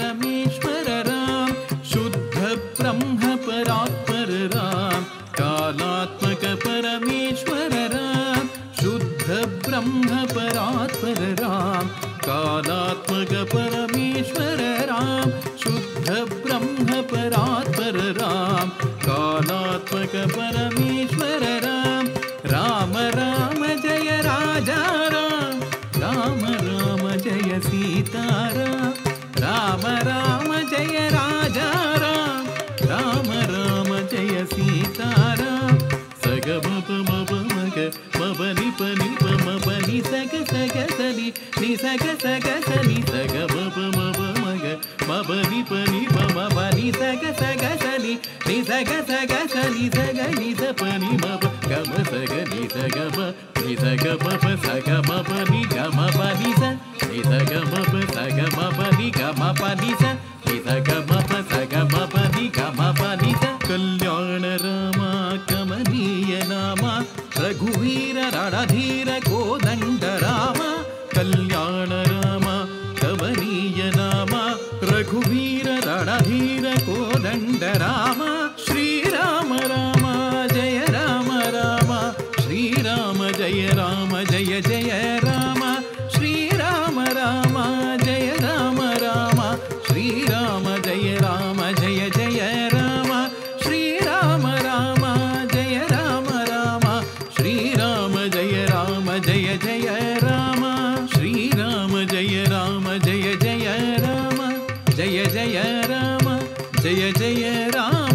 Speaker 4: कालात्मक परमेश्वर राम शुद्ध ब्रह्म परात्पर राम कालात्मक परमेश्वर राम राम राम जय राजा राम राम राम जय सीताराम राम राम जय राजा राम राम राम जय सीताराम सग मप मप मग मब निप निप मब नि सग सग सनि नि सग सग सनि सग मप मप मग मब निप निप मब नि सग सग सनि नि सग सग सनि सग नि स प नि मब गम सग नि सग म नि सग मप सग मप नि ग म प नि स नि सग मप सग मप नि ग म प नि स नि सग मप सग मप नि ग म प नि स ಕಲ್ಯಾಣ ರಾಮ ಕಮನೀಯ ನಾಮ ರಘುವೀರ ರಣಧೀರ ಕೋದಂಡ ರಾಮ ಕಲ್ಯಾಣ ರಾಮ ಕಮನೀಯ ನಾಮ ರಘುವೀರ ರಣಧೀರ ಕೋದಂಡ ರಾಮ ಶ್ರೀರಾಮ ರಾಮ ಜಯ ರಾಮ ರಾಮ ಶ್ರೀರಾಮ ಜಯ ರಾಮ ಜಯ ಜಯ ರಾಮ ಶ್ರೀರಾಮ ರಾಮ ಜಯ ರಾಮ ರಾಮ ಶ್ರೀರಾಮ ಜಯ ರಾಮ ಜಯ ಜಯ ರಾಮ ಶ್ರೀರಾಮ ರಾಮ ಜಯ ರಾಮ ರಾಮ ಶ್ರೀರಾಮ ಜಯ ರಾಮ ಜಯ ಜಯ ರಾಮ ಶ್ರೀರಾಮ ಜಯ ರಾಮ ಜಯ ಜಯ ರಾಮ ಜಯ ಜಯ ರಾಮ ಜಯ ಜಯ ರಾಮ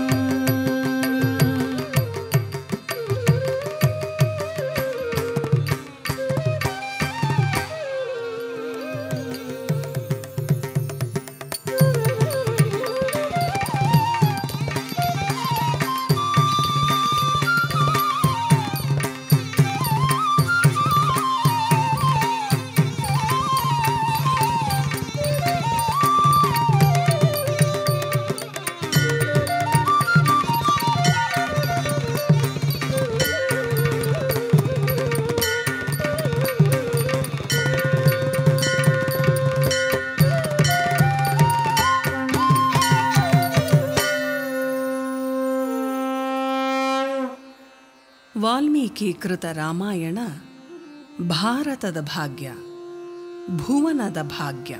Speaker 2: ವಾಲ್ಮೀಕೀಕೃತ ರಾಮಾಯಣ ಭಾರತದ ಭಾಗ್ಯ ಭುವನದ ಭಾಗ್ಯ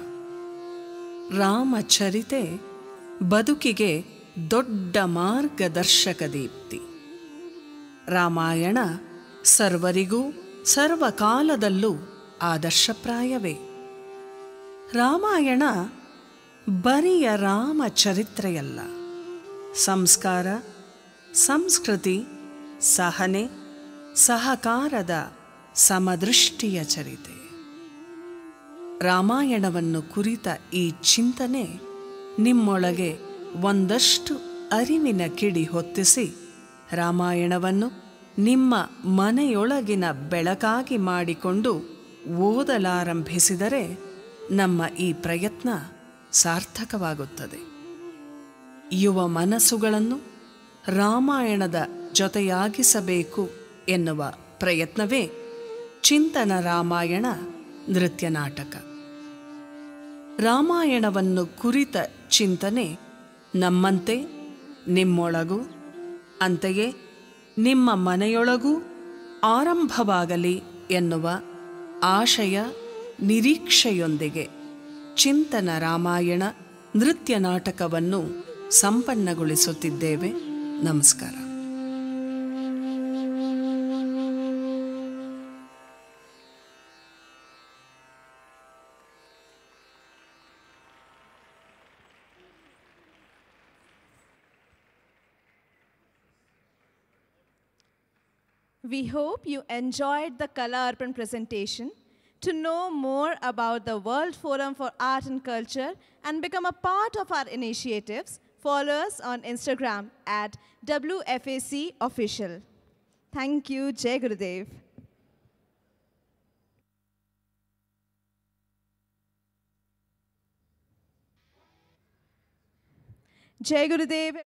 Speaker 2: ರಾಮಚರಿತೆ ಬದುಕಿಗೆ ದೊಡ್ಡ ಮಾರ್ಗದರ್ಶಕ ದೀಪ್ತಿ ರಾಮಾಯಣ ಸರ್ವರಿಗೂ ಸರ್ವಕಾಲದಲ್ಲೂ ಆದರ್ಶಪ್ರಾಯವೇ ರಾಮಾಯಣ ಬರಿಯ ರಾಮಚರಿತ್ರೆಯಲ್ಲ ಸಂಸ್ಕಾರ ಸಂಸ್ಕೃತಿ ಸಹನೆ ಸಹಕಾರದ ಸಮದೃಷ್ಟಿಯ ಚರಿತೆ ರಾಮಾಯಣವನ್ನು ಕುರಿತ ಈ ಚಿಂತನೆ ನಿಮ್ಮೊಳಗೆ ಒಂದಷ್ಟು ಅರಿವಿನ ಕಿಡಿ ಹೊತ್ತಿಸಿ ರಾಮಾಯಣವನ್ನು ನಿಮ್ಮ ಮನೆಯೊಳಗಿನ ಬೆಳಕಾಗಿ ಮಾಡಿಕೊಂಡು ಓದಲಾರಂಭಿಸಿದರೆ ನಮ್ಮ ಈ ಪ್ರಯತ್ನ ಸಾರ್ಥಕವಾಗುತ್ತದೆ ಯುವ ಮನಸ್ಸುಗಳನ್ನು ರಾಮಾಯಣದ ಜೊತೆಯಾಗಿಸಬೇಕು ಎನ್ನುವ ಪ್ರಯತ್ನವೇ ಚಿಂತನ ರಾಮಾಯಣ ನೃತ್ಯ ನಾಟಕ ರಾಮಾಯಣವನ್ನು ಕುರಿತ ಚಿಂತನೆ ನಮ್ಮಂತೆ ನಿಮ್ಮೊಳಗೂ ಅಂತೆಯೇ ನಿಮ್ಮ ಮನೆಯೊಳಗೂ ಆರಂಭವಾಗಲಿ ಎನ್ನುವ ಆಶಯ ನಿರೀಕ್ಷೆಯೊಂದಿಗೆ ಚಿಂತನ ರಾಮಾಯಣ ನೃತ್ಯ ನಾಟಕವನ್ನು ಸಂಪನ್ನಗೊಳಿಸುತ್ತಿದ್ದೇವೆ ನಮಸ್ಕಾರ
Speaker 1: We hope you enjoyed the Kala Arpan presentation. To know more about the World Forum for Art and Culture and become a part of our initiatives, follow us on Instagram at WFAC Official. Thank you, Jai Gurudev. Jai Gurudev.